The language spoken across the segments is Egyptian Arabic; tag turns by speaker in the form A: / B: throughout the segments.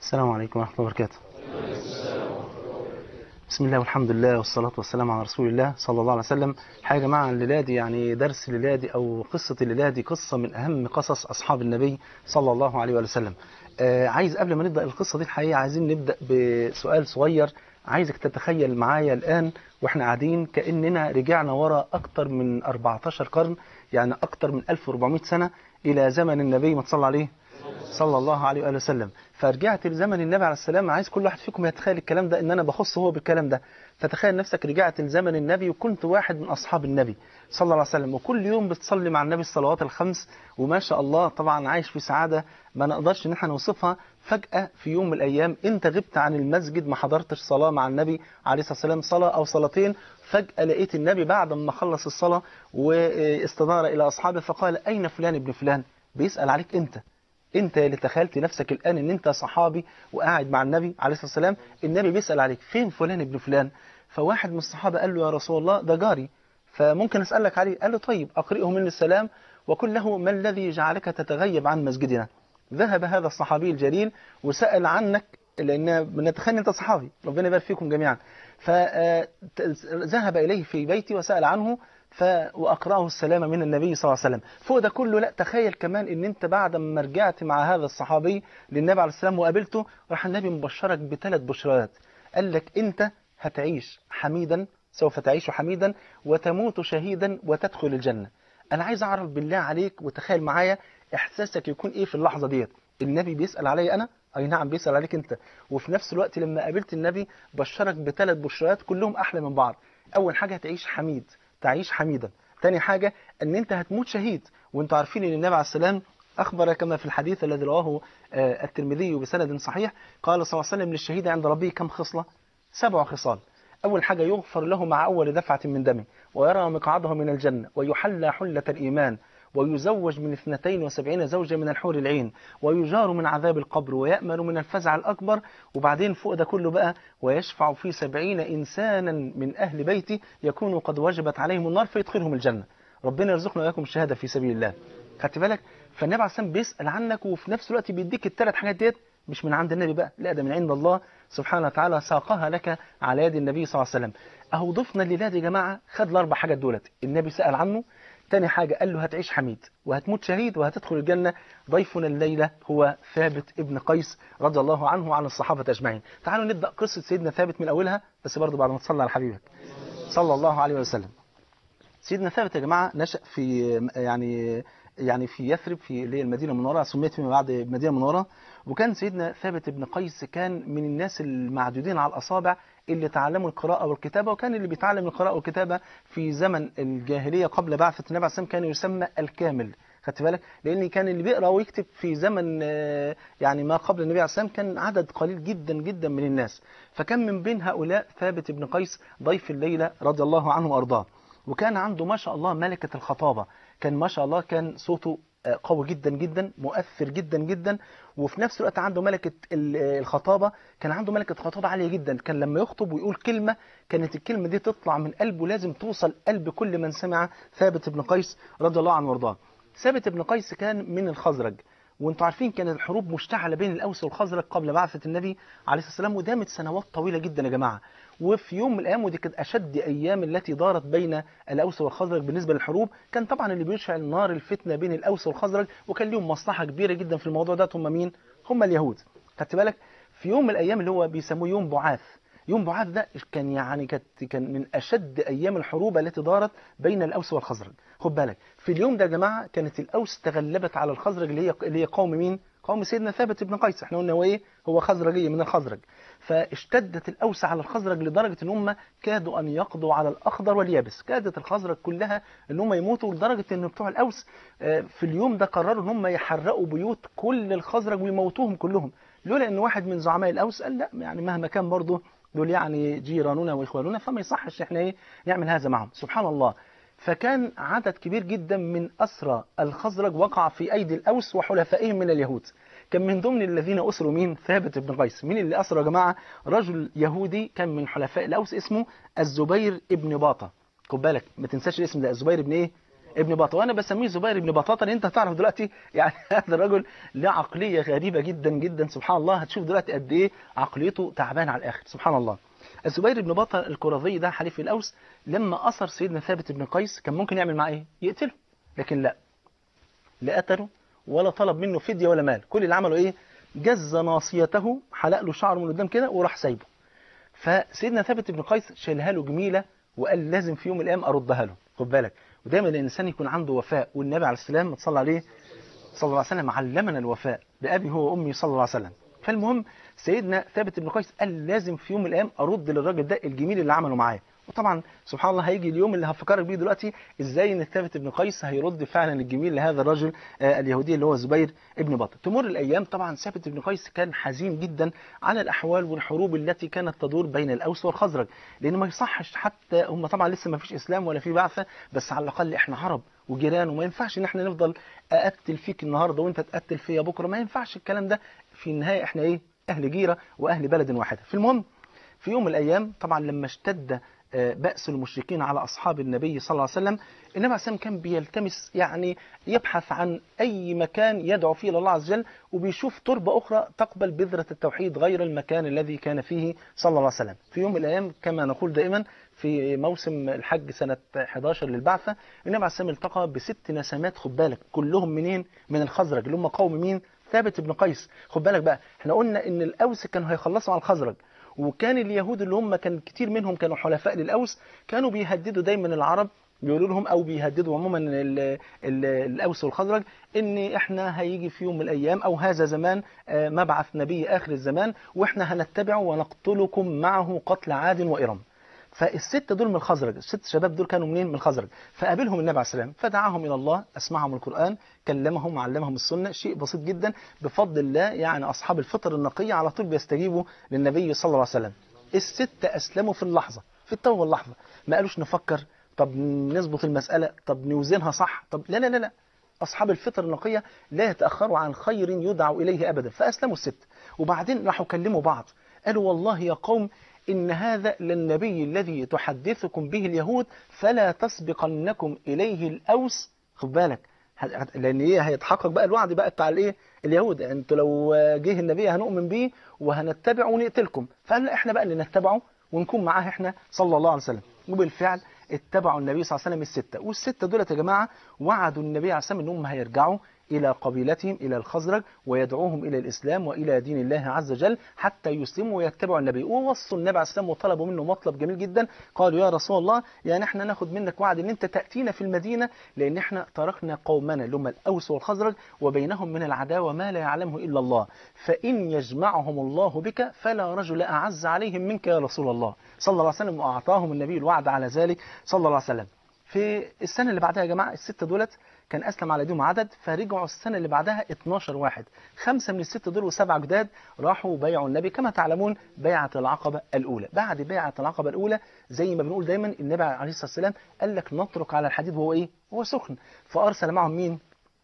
A: السلام عليكم ورحمة الله وبركاته بسم الله والحمد لله والصلاة والسلام على رسول الله صلى الله عليه وسلم حاجة يا جماعة الليلة دي يعني درس الليلة دي أو قصة الليلة دي قصة من أهم قصص أصحاب النبي صلى الله عليه وسلم آه عايز قبل ما نبدأ القصة دي الحقيقة عايزين نبدأ بسؤال صغير عايزك تتخيل معايا الآن واحنا قاعدين كأننا رجعنا ورا أكتر من 14 قرن يعني أكتر من 1400 سنة إلى زمن النبي ما تصلى عليه صلى الله عليه وآله وسلم فرجعت لزمن النبي عليه السلام عايز كل واحد فيكم يتخيل الكلام ده ان انا بخص هو بالكلام ده فتخيل نفسك رجعت لزمن النبي وكنت واحد من اصحاب النبي صلى الله عليه وسلم وكل يوم بتصلي مع النبي الصلوات الخمس وما شاء الله طبعا عايش في سعادة ما نقدرش ان احنا نوصفها فجأة في يوم من الايام انت غبت عن المسجد ما حضرتش صلاة مع النبي عليه الصلاة والسلام صلاة او صلاتين فجأة لقيت النبي بعد ما خلص الصلاة واستدار الى اصحابه فقال اين فلان ابن فلان بيسأل عليك انت انت اللي تخيلت نفسك الان ان انت صحابي وقاعد مع النبي عليه الصلاه والسلام النبي بيسال عليك فين فلان ابن فلان فواحد من الصحابه قال له يا رسول الله ده جاري فممكن اسالك عليه قال له طيب اقرئه مني السلام وقل له ما الذي جعلك تتغيب عن مسجدنا ذهب هذا الصحابي الجليل وسال عنك لان بنتخيل انت صحابي ربنا يبارك فيكم جميعا فذهب اليه في بيتي وسال عنه ف... وأقرأه السلام من النبي صلى الله عليه وسلم فوق ده كله لا تخيل كمان ان انت بعد ما رجعت مع هذا الصحابي للنبي عليه السلام وقابلته راح النبي مبشرك بثلاث بشرات قال لك انت هتعيش حميدا سوف تعيش حميدا وتموت شهيدا وتدخل الجنة انا عايز اعرف بالله عليك وتخيل معايا احساسك يكون ايه في اللحظة ديت النبي بيسأل علي انا اي نعم بيسأل عليك انت وفي نفس الوقت لما قابلت النبي بشرك بثلاث بشرات كلهم احلى من بعض اول حاجة هتعيش حميد تعيش حميدا تاني حاجة ان انت هتموت شهيد وانتوا عارفين ان النبي عليه السلام اخبر كما في الحديث الذي رواه الترمذي بسند صحيح قال صلى الله عليه وسلم للشهيد عند ربه كم خصلة سبع خصال اول حاجة يغفر له مع اول دفعة من دمه ويرى مقعده من الجنة ويحلى حلة الايمان ويزوج من 72 زوجة من الحور العين ويجار من عذاب القبر ويأمن من الفزع الأكبر وبعدين فوق ده كله بقى ويشفع في سبعين إنسانا من أهل بيتي يكونوا قد وجبت عليهم النار فيدخلهم الجنة ربنا يرزقنا وإياكم الشهادة في سبيل الله خدت بالك فالنبي عليه السلام بيسأل عنك وفي نفس الوقت بيديك الثلاث حاجات ديت مش من عند النبي بقى لا ده من عند الله سبحانه وتعالى ساقها لك على يد النبي صلى الله عليه وسلم أهو ضفنا الليلة دي يا جماعة خد الأربع حاجات دولت النبي سأل عنه تاني حاجة قال له هتعيش حميد وهتموت شهيد وهتدخل الجنة ضيفنا الليلة هو ثابت ابن قيس رضي الله عنه وعن الصحابة أجمعين تعالوا نبدأ قصة سيدنا ثابت من أولها بس برضه بعد ما تصلى على حبيبك صلى الله عليه وسلم سيدنا ثابت يا جماعة نشأ في يعني يعني في يثرب في اللي هي المدينة المنورة سميت فيما بعد المدينة المنورة وكان سيدنا ثابت بن قيس كان من الناس المعدودين على الأصابع اللي تعلموا القراءة والكتابة وكان اللي بيتعلم القراءة والكتابة في زمن الجاهلية قبل بعثة النبي عليه السلام كان يسمى الكامل خدت بالك لان كان اللي بيقرا ويكتب في زمن يعني ما قبل النبي عليه السلام كان عدد قليل جدا جدا من الناس فكان من بين هؤلاء ثابت بن قيس ضيف الليلة رضي الله عنه وارضاه وكان عنده ما شاء الله ملكة الخطابة كان ما شاء الله كان صوته قوي جدا جدا مؤثر جدا جدا وفي نفس الوقت عنده ملكة الخطابة كان عنده ملكة خطابة عالية جدا كان لما يخطب ويقول كلمة كانت الكلمة دي تطلع من قلبه لازم توصل قلب كل من سمع ثابت بن قيس رضي الله عنه وارضاه ثابت بن قيس كان من الخزرج وانتوا عارفين كانت الحروب مشتعلة بين الأوس والخزرج قبل بعثة النبي عليه الصلاة والسلام ودامت سنوات طويلة جدا يا جماعة وفي يوم من الأيام ودي كانت أشد أيام التي دارت بين الأوس والخزرج بالنسبة للحروب كان طبعا اللي بيشعل نار الفتنة بين الأوس والخزرج وكان لهم مصلحة كبيرة جدا في الموضوع ده هم مين؟ هم اليهود خدت بالك في يوم من الأيام اللي هو بيسموه يوم بعاث يوم بعاث ده كان يعني كان من أشد أيام الحروب التي دارت بين الأوس والخزرج خد بالك في اليوم ده يا جماعة كانت الأوس تغلبت على الخزرج اللي هي اللي هي قوم مين؟ قوم سيدنا ثابت بن قيس احنا قلنا هو ايه؟ هو خزرجي من الخزرج فاشتدت الأوس على الخزرج لدرجة ان هم كادوا أن يقضوا على الأخضر واليابس كادت الخزرج كلها ان هم يموتوا لدرجة ان بتوع الأوس في اليوم ده قرروا ان هم يحرقوا بيوت كل الخزرج ويموتوهم كلهم لولا ان واحد من زعماء الأوس قال لا يعني مهما كان برضه دول يعني جيراننا واخواننا فما يصحش احنا ايه نعمل هذا معهم سبحان الله فكان عدد كبير جدا من أسرى الخزرج وقع في أيدي الأوس وحلفائهم من اليهود كان من ضمن الذين أسروا مين ثابت بن قيس مين اللي أسرى يا جماعة رجل يهودي كان من حلفاء الأوس اسمه الزبير ابن باطة خد بالك ما تنساش الاسم ده الزبير ابن ايه ابن بطه وانا بسميه زبير ابن بطاطا لان انت هتعرف دلوقتي يعني هذا الرجل له عقليه غريبه جدا جدا سبحان الله هتشوف دلوقتي قد ايه عقليته تعبانه على الاخر سبحان الله الزبير بن بطه القرظي ده حليف الاوس لما اثر سيدنا ثابت بن قيس كان ممكن يعمل معاه ايه يقتله لكن لا لا قتله ولا طلب منه فديه ولا مال كل اللي عمله ايه جز ناصيته حلق له شعره من قدام كده وراح سايبه فسيدنا ثابت بن قيس شالها له جميله وقال لازم في يوم من الايام اردها له خد بالك ودايما الانسان يكون عنده وفاء والنبي عليه السلام صلى عليه صلى الله عليه وسلم علمنا الوفاء بابي هو وامي صلى الله عليه وسلم فالمهم سيدنا ثابت بن قيس قال لازم في يوم من الايام ارد للراجل ده الجميل اللي عمله معايا وطبعا سبحان الله هيجي اليوم اللي هفكرك بيه دلوقتي ازاي ان ثابت بن قيس هيرد فعلا الجميل لهذا الرجل آه اليهودي اللي هو زبير ابن بطه تمر الايام طبعا ثابت بن قيس كان حزين جدا على الاحوال والحروب التي كانت تدور بين الاوس والخزرج لان ما يصحش حتى هم طبعا لسه ما فيش اسلام ولا في بعثه بس على الاقل احنا عرب وجيران وما ينفعش ان احنا نفضل اقتل فيك النهارده وانت تقتل فيا بكره ما ينفعش الكلام ده في النهايه احنا ايه اهل جيره واهل بلد واحده في المهم في يوم من الايام طبعا لما اشتد بأس المشركين على أصحاب النبي صلى الله عليه وسلم النبي عليه السلام كان بيلتمس يعني يبحث عن أي مكان يدعو فيه إلى الله عز وجل وبيشوف تربة أخرى تقبل بذرة التوحيد غير المكان الذي كان فيه صلى الله عليه وسلم في يوم من الأيام كما نقول دائما في موسم الحج سنة 11 للبعثة النبي عليه السلام التقى بست نسمات خد بالك كلهم منين من الخزرج اللي هم قوم مين ثابت بن قيس خد بالك بقى احنا قلنا ان الأوس كانوا هيخلصوا على الخزرج وكان اليهود اللي هم كان كتير منهم كانوا حلفاء للأوس كانوا بيهددوا دايما العرب بيقولوا لهم او بيهددوا عموما ال ال الاوس والخزرج ان احنا هيجي في يوم من الايام او هذا زمان مبعث نبي اخر الزمان واحنا هنتبعه ونقتلكم معه قتل عاد وارم فالستة دول من الخزرج الست شباب دول كانوا منين من الخزرج فقابلهم النبي عليه السلام فدعاهم إلى الله أسمعهم القرآن كلمهم علمهم السنة شيء بسيط جدا بفضل الله يعني أصحاب الفطر النقية على طول بيستجيبوا للنبي صلى الله عليه وسلم الستة أسلموا في اللحظة في التوبة اللحظة ما قالوش نفكر طب نظبط المسألة طب نوزنها صح طب لا لا لا لا أصحاب الفطر النقية لا يتأخروا عن خير يدعوا إليه أبدا فأسلموا الست وبعدين راحوا كلموا بعض قالوا والله يا قوم إن هذا للنبي الذي تحدثكم به اليهود فلا تسبقنكم إليه الأوس خد بالك لأن إيه هيتحقق بقى الوعد بقى بتاع الإيه اليهود أنتوا لو جه النبي هنؤمن بيه وهنتبعه ونقتلكم فقال إحنا بقى اللي نتبعه ونكون معاه إحنا صلى الله عليه وسلم وبالفعل اتبعوا النبي صلى الله عليه وسلم الستة والستة دولت يا جماعة وعدوا النبي عليه السلام أنهم هيرجعوا إلى قبيلتهم إلى الخزرج ويدعوهم إلى الإسلام وإلى دين الله عز وجل حتى يسلموا ويتبعوا النبي ووصوا النبي عليه السلام وطلبوا منه مطلب جميل جدا قالوا يا رسول الله يعني احنا ناخد منك وعد ان انت تأتينا في المدينة لأن احنا تركنا قومنا اللي هم الأوس والخزرج وبينهم من العداوة ما لا يعلمه إلا الله فإن يجمعهم الله بك فلا رجل أعز عليهم منك يا رسول الله صلى الله عليه وسلم وأعطاهم النبي الوعد على ذلك صلى الله عليه وسلم في السنة اللي بعدها يا جماعة الستة دولت كان أسلم على ايديهم عدد فرجعوا السنة اللي بعدها 12 واحد خمسة من الستة دول وسبعة جداد راحوا بيعوا النبي كما تعلمون بيعة العقبة الأولى بعد بيعة العقبة الأولى زي ما بنقول دايما النبي عليه الصلاة والسلام قال لك نترك على الحديد وهو إيه؟ هو سخن فأرسل معهم مين؟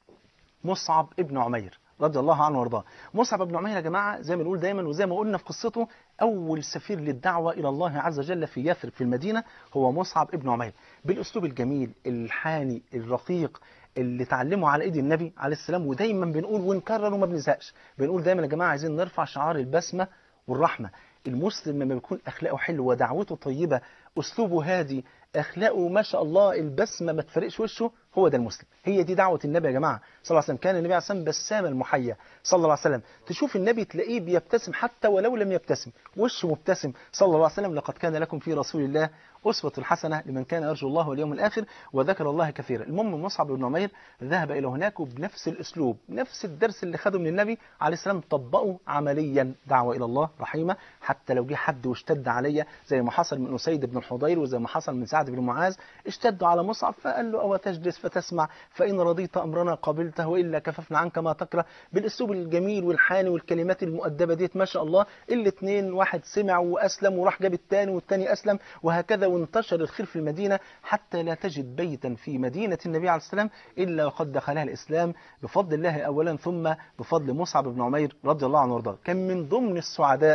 A: مصعب ابن عمير رضي الله عنه وارضاه مصعب بن عمير يا جماعة زي ما نقول دايما وزي ما قلنا في قصته أول سفير للدعوة إلى الله عز وجل في يثرب في المدينة هو مصعب ابن عمير بالأسلوب الجميل الحاني الرقيق اللي اتعلموا على ايد النبي عليه السلام ودايما بنقول ونكرر وما بنزهقش بنقول دايما يا جماعه عايزين نرفع شعار البسمه والرحمه المسلم لما بيكون اخلاقه حلوه ودعوته طيبه اسلوبه هادي اخلاقه ما شاء الله البسمه ما تفرقش وشه هو ده المسلم هي دي دعوه النبي يا جماعه صلى الله عليه وسلم كان النبي عليه السلام بسام المحيا صلى الله عليه وسلم تشوف النبي تلاقيه بيبتسم حتى ولو لم يبتسم وشه مبتسم صلى الله عليه وسلم لقد كان لكم في رسول الله أسوة حسنة لمن كان يرجو الله واليوم الآخر وذكر الله كثيرا المهم مصعب بن عمير ذهب إلى هناك وبنفس الأسلوب نفس الدرس اللي خده من النبي عليه السلام طبقه عمليا دعوة إلى الله رحيمة حتى لو جه حد واشتد عليا زي ما حصل من أسيد بن الحضير وزي ما حصل من سعد بن معاذ اشتدوا على مصعب فقال له أو تجلس فتسمع فإن رضيت أمرنا قبلته وإلا كففنا عنك ما تكره بالأسلوب الجميل والحاني والكلمات المؤدبة ديت ما شاء الله الاثنين واحد سمع وأسلم وراح جاب الثاني والثاني أسلم وهكذا وانتشر الخير في المدينة حتى لا تجد بيتا في مدينة النبي عليه السلام إلا وقد دخلها الإسلام بفضل الله أولا ثم بفضل مصعب بن عمير رضي الله عنه وارضاه كان من ضمن السعداء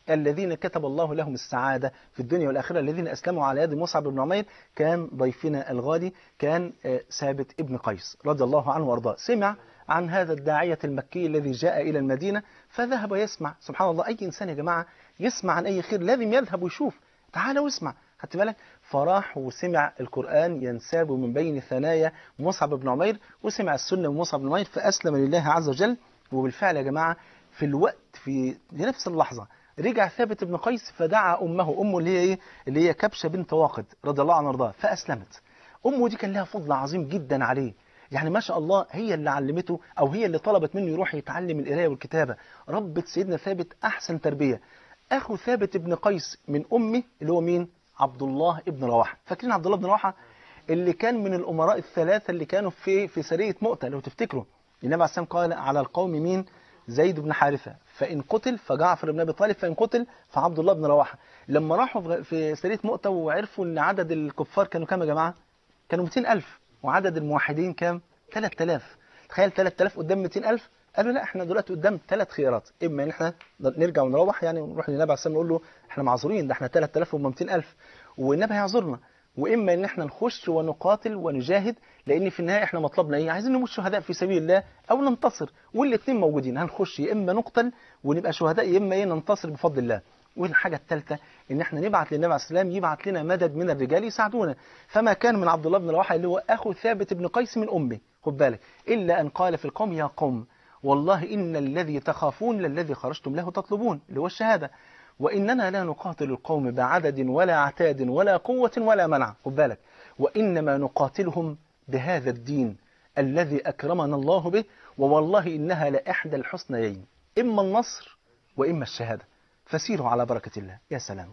A: الذين كتب الله لهم السعادة في الدنيا والآخرة الذين أسلموا على يد مصعب بن عمير كان ضيفنا الغالي كان آه، ثابت ابن قيس رضي الله عنه وارضاه سمع عن هذا الداعية المكي الذي جاء إلى المدينة فذهب يسمع سبحان الله أي إنسان يا جماعة يسمع عن أي خير لازم يذهب ويشوف تعال واسمع خدت بالك فراح وسمع القرآن ينساب من بين ثنايا مصعب بن عمير وسمع السنة من مصعب بن عمير فأسلم لله عز وجل وبالفعل يا جماعة في الوقت في نفس اللحظة رجع ثابت بن قيس فدعا أمه أمه اللي هي إيه اللي هي كبشة بنت واقد رضي الله عنها وارضاها فأسلمت أمه دي كان لها فضل عظيم جدا عليه يعني ما شاء الله هي اللي علمته أو هي اللي طلبت منه يروح يتعلم القراية والكتابة ربت سيدنا ثابت أحسن تربية أخو ثابت بن قيس من أمه اللي هو مين عبد الله بن رواحة فاكرين عبد الله بن رواحة اللي كان من الأمراء الثلاثة اللي كانوا في في سرية مؤتة لو تفتكروا النبي عليه السلام قال على القوم مين زيد بن حارثة فإن قتل فجعفر بن أبي طالب فإن قتل فعبد الله بن رواحة لما راحوا في- في سرية مؤتة وعرفوا أن عدد الكفار كانوا كام يا جماعة كانوا 200000 وعدد الموحدين كام 3000 تخيل 3000 قدام 200000 قالوا لا احنا دلوقتي قدام ثلاث خيارات اما ان احنا نرجع ونروح يعني ونروح للنبي عليه السلام نقول له احنا معذورين ده احنا 3000 وهم 200000 والنبي هيعذرنا واما ان احنا نخش ونقاتل ونجاهد لان في النهايه احنا مطلبنا ايه عايزين نموت شهداء في سبيل الله او ننتصر والاثنين موجودين هنخش يا اما نقتل ونبقى شهداء يا اما ايه ننتصر بفضل الله والحاجة الثالثة إن إحنا نبعت للنبي عليه السلام يبعت لنا مدد من الرجال يساعدونا فما كان من عبد الله بن رواحة اللي هو أخو ثابت بن قيس من أمه خد بالك إلا أن قال في القوم يا قوم والله إن الذي تخافون للذي خرجتم له تطلبون اللي هو الشهادة وإننا لا نقاتل القوم بعدد ولا عتاد ولا قوة ولا منع خد بالك وإنما نقاتلهم بهذا الدين الذي أكرمنا الله به ووالله إنها لإحدى الحسنيين إما النصر وإما الشهادة فسيروا على بركة الله يا سلام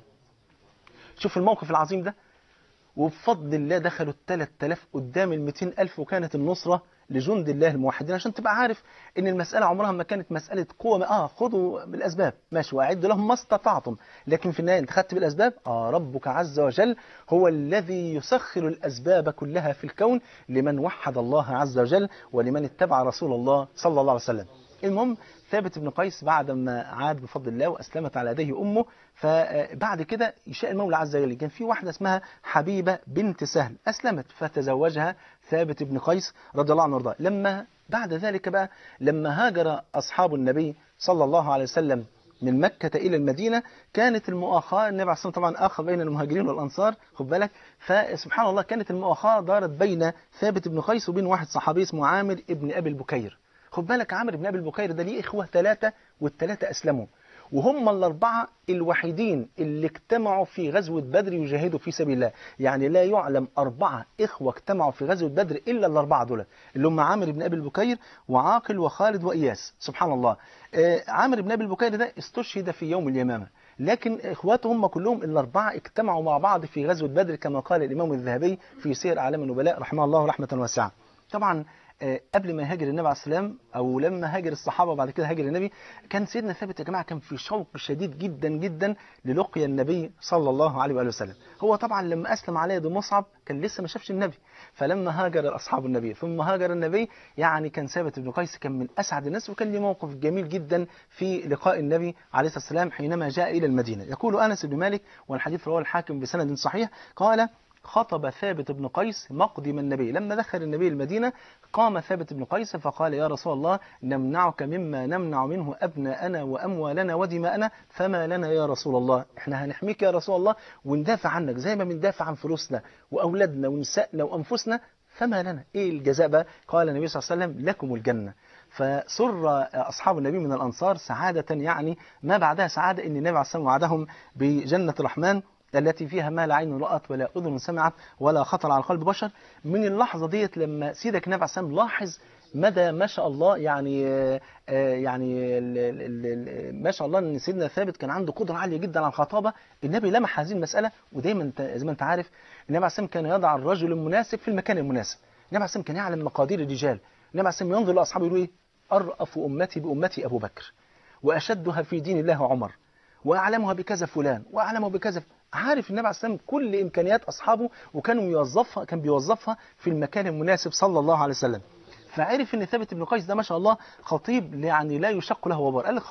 A: شوف الموقف العظيم ده وبفضل الله دخلوا ال 3000 قدام ال 200000 وكانت النصرة لجند الله الموحدين عشان تبقى عارف ان المسألة عمرها ما كانت مسألة قوة اه خذوا بالأسباب ماشي واعدوا لهم ما استطعتم لكن في النهاية انت خدت بالأسباب اه ربك عز وجل هو الذي يسخر الأسباب كلها في الكون لمن وحد الله عز وجل ولمن اتبع رسول الله صلى الله عليه وسلم المهم ثابت بن قيس بعد ما عاد بفضل الله وأسلمت على يديه أمه فبعد كده يشاء المولى عز وجل كان في واحدة اسمها حبيبة بنت سهل أسلمت فتزوجها ثابت بن قيس رضي الله عنه وارضاه لما بعد ذلك بقى لما هاجر أصحاب النبي صلى الله عليه وسلم من مكة إلى المدينة كانت المؤاخاة النبي عليه الصلاة والسلام طبعا آخى بين المهاجرين والأنصار خد بالك فسبحان الله كانت المؤاخاة دارت بين ثابت بن قيس وبين واحد صحابي اسمه عامر ابن أبي البكير خد بالك عامر بن ابي البكير ده ليه اخوه ثلاثه والثلاثه اسلموا وهم الاربعه الوحيدين اللي اجتمعوا في غزوه بدر يجاهدوا في سبيل الله يعني لا يعلم اربعه اخوه اجتمعوا في غزوه بدر الا الاربعه دول اللي هم عامر بن ابي البكير وعاقل وخالد واياس سبحان الله آه عامر بن ابي البكير ده استشهد في يوم اليمامه لكن اخواته هم كلهم الاربعه اجتمعوا مع بعض في غزوه بدر كما قال الامام الذهبي في سير اعلام النبلاء رحمه الله رحمه واسعه طبعا قبل ما يهاجر النبي عليه السلام او لما هاجر الصحابه وبعد كده هاجر النبي كان سيدنا ثابت يا جماعه كان في شوق شديد جدا جدا للقيا النبي صلى الله عليه واله وسلم هو طبعا لما اسلم على يد مصعب كان لسه ما شافش النبي فلما هاجر اصحاب النبي ثم هاجر النبي يعني كان ثابت بن قيس كان من اسعد الناس وكان له موقف جميل جدا في لقاء النبي عليه الصلاه والسلام حينما جاء الى المدينه يقول انس بن مالك والحديث رواه الحاكم بسند صحيح قال خطب ثابت بن قيس مقدم النبي لما دخل النبي المدينة قام ثابت بن قيس فقال يا رسول الله نمنعك مما نمنع منه أبناءنا وأموالنا ودماءنا فما لنا يا رسول الله احنا هنحميك يا رسول الله وندافع عنك زي ما بندافع عن فلوسنا وأولادنا ونسائنا وأنفسنا فما لنا ايه الجزاء بقى قال النبي صلى الله عليه وسلم لكم الجنة فسر أصحاب النبي من الأنصار سعادة يعني ما بعدها سعادة أن النبي عليه الصلاة والسلام وعدهم بجنة الرحمن التي فيها ما لا عين رأت ولا أذن سمعت ولا خطر على قلب بشر من اللحظة ديت لما سيدك النبي عليه الصلاة والسلام لاحظ مدى ما شاء الله يعني يعني ما شاء الله ان سيدنا ثابت كان عنده قدره عاليه جدا على الخطابه النبي لمح هذه المساله ودايما زي ما انت عارف النبي عليه الصلاه كان يضع الرجل المناسب في المكان المناسب النبي عليه الصلاه كان يعلم مقادير الرجال النبي عليه ينظر لاصحابه يقول ايه ارأف امتي بامتي ابو بكر واشدها في دين الله عمر واعلمها بكذا فلان واعلمها بكذا عارف النبي عليه الصلاه كل امكانيات اصحابه وكانوا يوظفها كان بيوظفها في المكان المناسب صلى الله عليه وسلم فعرف ان ثابت بن قيس ده ما شاء الله خطيب يعني لا يشق له وبر قال لك خلاص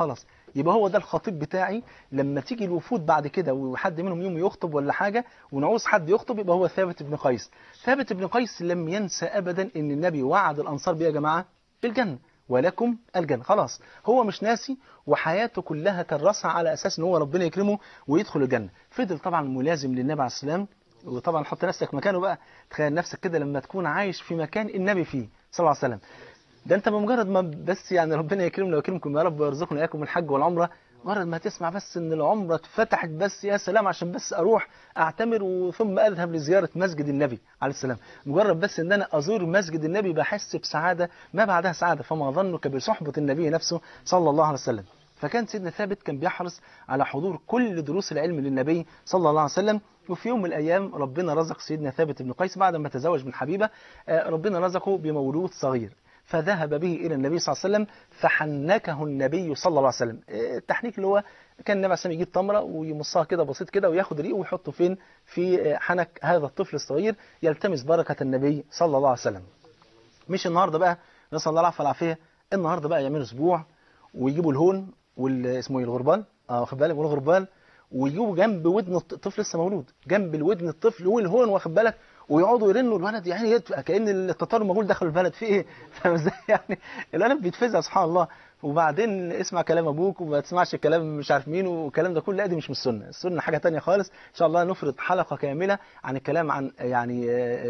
A: يبقى هو ده الخطيب بتاعي لما تيجي الوفود بعد كده وحد منهم يوم يخطب ولا حاجة ونعوز حد يخطب يبقى هو ثابت بن قيس ثابت بن قيس لم ينسى أبدا أن النبي وعد الأنصار بيه يا جماعة بالجنة ولكم الجنة خلاص هو مش ناسي وحياته كلها كرسها على أساس أن هو ربنا يكرمه ويدخل الجنة فضل طبعا ملازم للنبي عليه السلام وطبعا حط نفسك مكانه بقى تخيل نفسك كده لما تكون عايش في مكان النبي فيه صلى الله عليه وسلم ده انت بمجرد ما بس يعني ربنا يكرمنا ويكرمكم يا رب ويرزقنا اياكم الحج والعمره مجرد ما تسمع بس ان العمره اتفتحت بس يا سلام عشان بس اروح اعتمر وثم اذهب لزياره مسجد النبي عليه السلام مجرد بس ان انا ازور مسجد النبي بحس بسعاده ما بعدها سعاده فما ظنك بصحبه النبي نفسه صلى الله عليه وسلم فكان سيدنا ثابت كان بيحرص على حضور كل دروس العلم للنبي صلى الله عليه وسلم وفي يوم من الأيام ربنا رزق سيدنا ثابت بن قيس بعد ما تزوج من حبيبة ربنا رزقه بمولود صغير فذهب به إلى النبي صلى الله عليه وسلم فحنكه النبي صلى الله عليه وسلم التحنيك اللي هو كان النبي عليه السلام يجيب تمرة ويمصها كده بسيط كده وياخد ريقه ويحطه فين في حنك هذا الطفل الصغير يلتمس بركة النبي صلى الله عليه وسلم مش النهاردة بقى نسأل الله العافية والعافية النهاردة بقى يعملوا اسبوع ويجيبوا الهون والاسمه ايه الغربال اه واخد بالك والغربال ويجيبوا جنب ودن الطفل لسه مولود جنب الودن الطفل والهون واخد بالك ويقعدوا يرنوا الولد يعني كأن التتار المغول دخلوا البلد في ايه فاهم ازاي يعني الولد بيتفزع سبحان الله وبعدين اسمع كلام ابوك وما تسمعش كلام مش عارف مين والكلام ده كله لا دي مش من السنه السنه حاجه تانية خالص ان شاء الله نفرض حلقه كامله عن الكلام عن يعني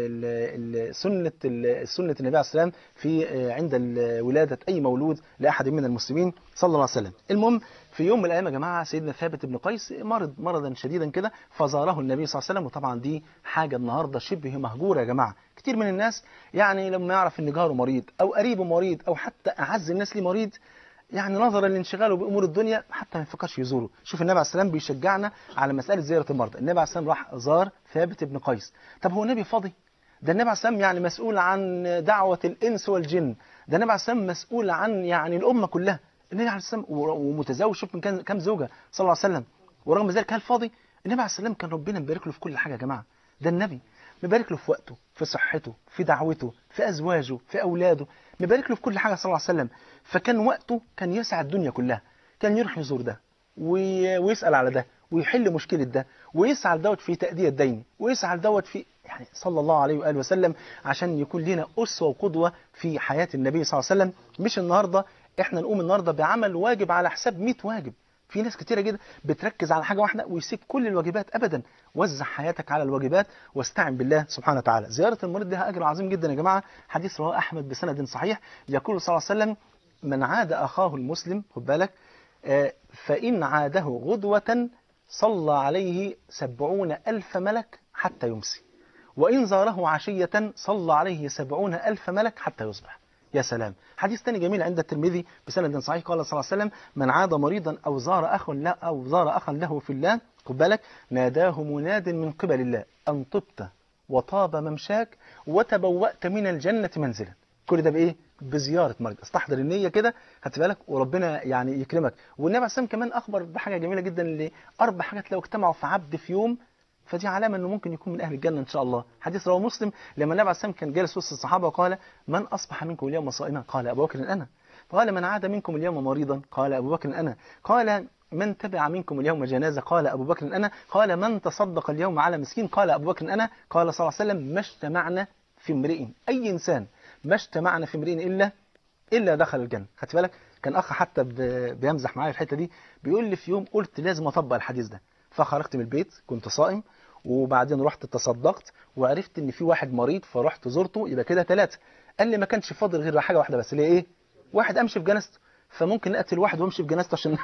A: سنه سنه النبي عليه السلام في عند ولاده اي مولود لاحد من المسلمين صلى الله عليه وسلم المهم في يوم من الايام يا جماعه سيدنا ثابت بن قيس مرض مرضا شديدا كده فزاره النبي صلى الله عليه وسلم وطبعا دي حاجه النهارده شبه مهجوره يا جماعه كتير من الناس يعني لما يعرف ان جاره مريض او قريبه مريض او حتى اعز الناس ليه مريض يعني نظرا لانشغاله بامور الدنيا حتى ما يفكرش يزوره شوف النبي عليه السلام بيشجعنا على مساله زياره المرضى النبي عليه السلام راح زار ثابت بن قيس طب هو النبي فاضي ده النبي عليه السلام يعني مسؤول عن دعوه الانس والجن ده النبي عليه السلام مسؤول عن يعني الامه كلها النبي عليه السلام ومتزوج شوف من كام زوجه صلى الله عليه وسلم ورغم ذلك هل فاضي النبي عليه السلام كان ربنا مبارك له في كل حاجه يا جماعه ده النبي مبارك له في وقته في صحته في دعوته في أزواجه في أولاده مبارك له في كل حاجة صلى الله عليه وسلم فكان وقته كان يسع الدنيا كلها كان يروح يزور ده ويسأل على ده ويحل مشكلة ده ويسعى دوت في تأدية الدين ويسعى دوت في يعني صلى الله عليه وآله وسلم عشان يكون لنا أسوة وقدوة في حياة النبي صلى الله عليه وسلم مش النهاردة احنا نقوم النهاردة بعمل واجب على حساب 100 واجب في ناس كتيرة جدا بتركز على حاجة واحدة ويسيب كل الواجبات أبدا وزع حياتك على الواجبات واستعن بالله سبحانه وتعالى زيارة المريض لها أجر عظيم جدا يا جماعة حديث رواه أحمد بسند صحيح يقول صلى الله عليه وسلم من عاد أخاه المسلم خد بالك فإن عاده غدوة صلى عليه سبعون ألف ملك حتى يمسي وإن زاره عشية صلى عليه سبعون ألف ملك حتى يصبح يا سلام حديث ثاني جميل عند الترمذي بسند صحيح قال صلى الله عليه وسلم من عاد مريضا أو زار أخا له أو زار أخا له في الله خد بالك ناداه مناد من قبل الله أن طبت وطاب ممشاك وتبوأت من الجنة منزلا كل ده بإيه؟ بزيارة مريض استحضر النية كده هات بالك وربنا يعني يكرمك والنبي عليه السلام كمان أخبر بحاجة جميلة جدا اللي أربع حاجات لو اجتمعوا في عبد في يوم فدي علامة أنه ممكن يكون من أهل الجنة إن شاء الله حديث رواه مسلم لما النبي عليه السلام كان جالس وسط الصحابة وقال من أصبح منكم اليوم صائما قال أبو بكر أنا قال من عاد منكم اليوم مريضا قال أبو بكر أنا قال من تبع منكم اليوم جنازة قال أبو بكر أنا قال من تصدق اليوم على مسكين قال أبو بكر أنا قال صلى الله عليه وسلم ما اجتمعنا في امرئ أي إنسان ما اجتمعنا في امرئ إلا إلا دخل الجنة خدت بالك كان أخ حتى بيمزح معايا الحتة دي بيقول لي في يوم قلت لازم أطبق الحديث ده فخرجت من البيت كنت صائم وبعدين رحت تصدقت وعرفت ان في واحد مريض فرحت زرته يبقى كده ثلاثة قال لي ما كانش فاضل غير حاجة واحدة بس اللي ايه واحد امشي في جنازته فممكن اقتل واحد وامشي في جنازته عشان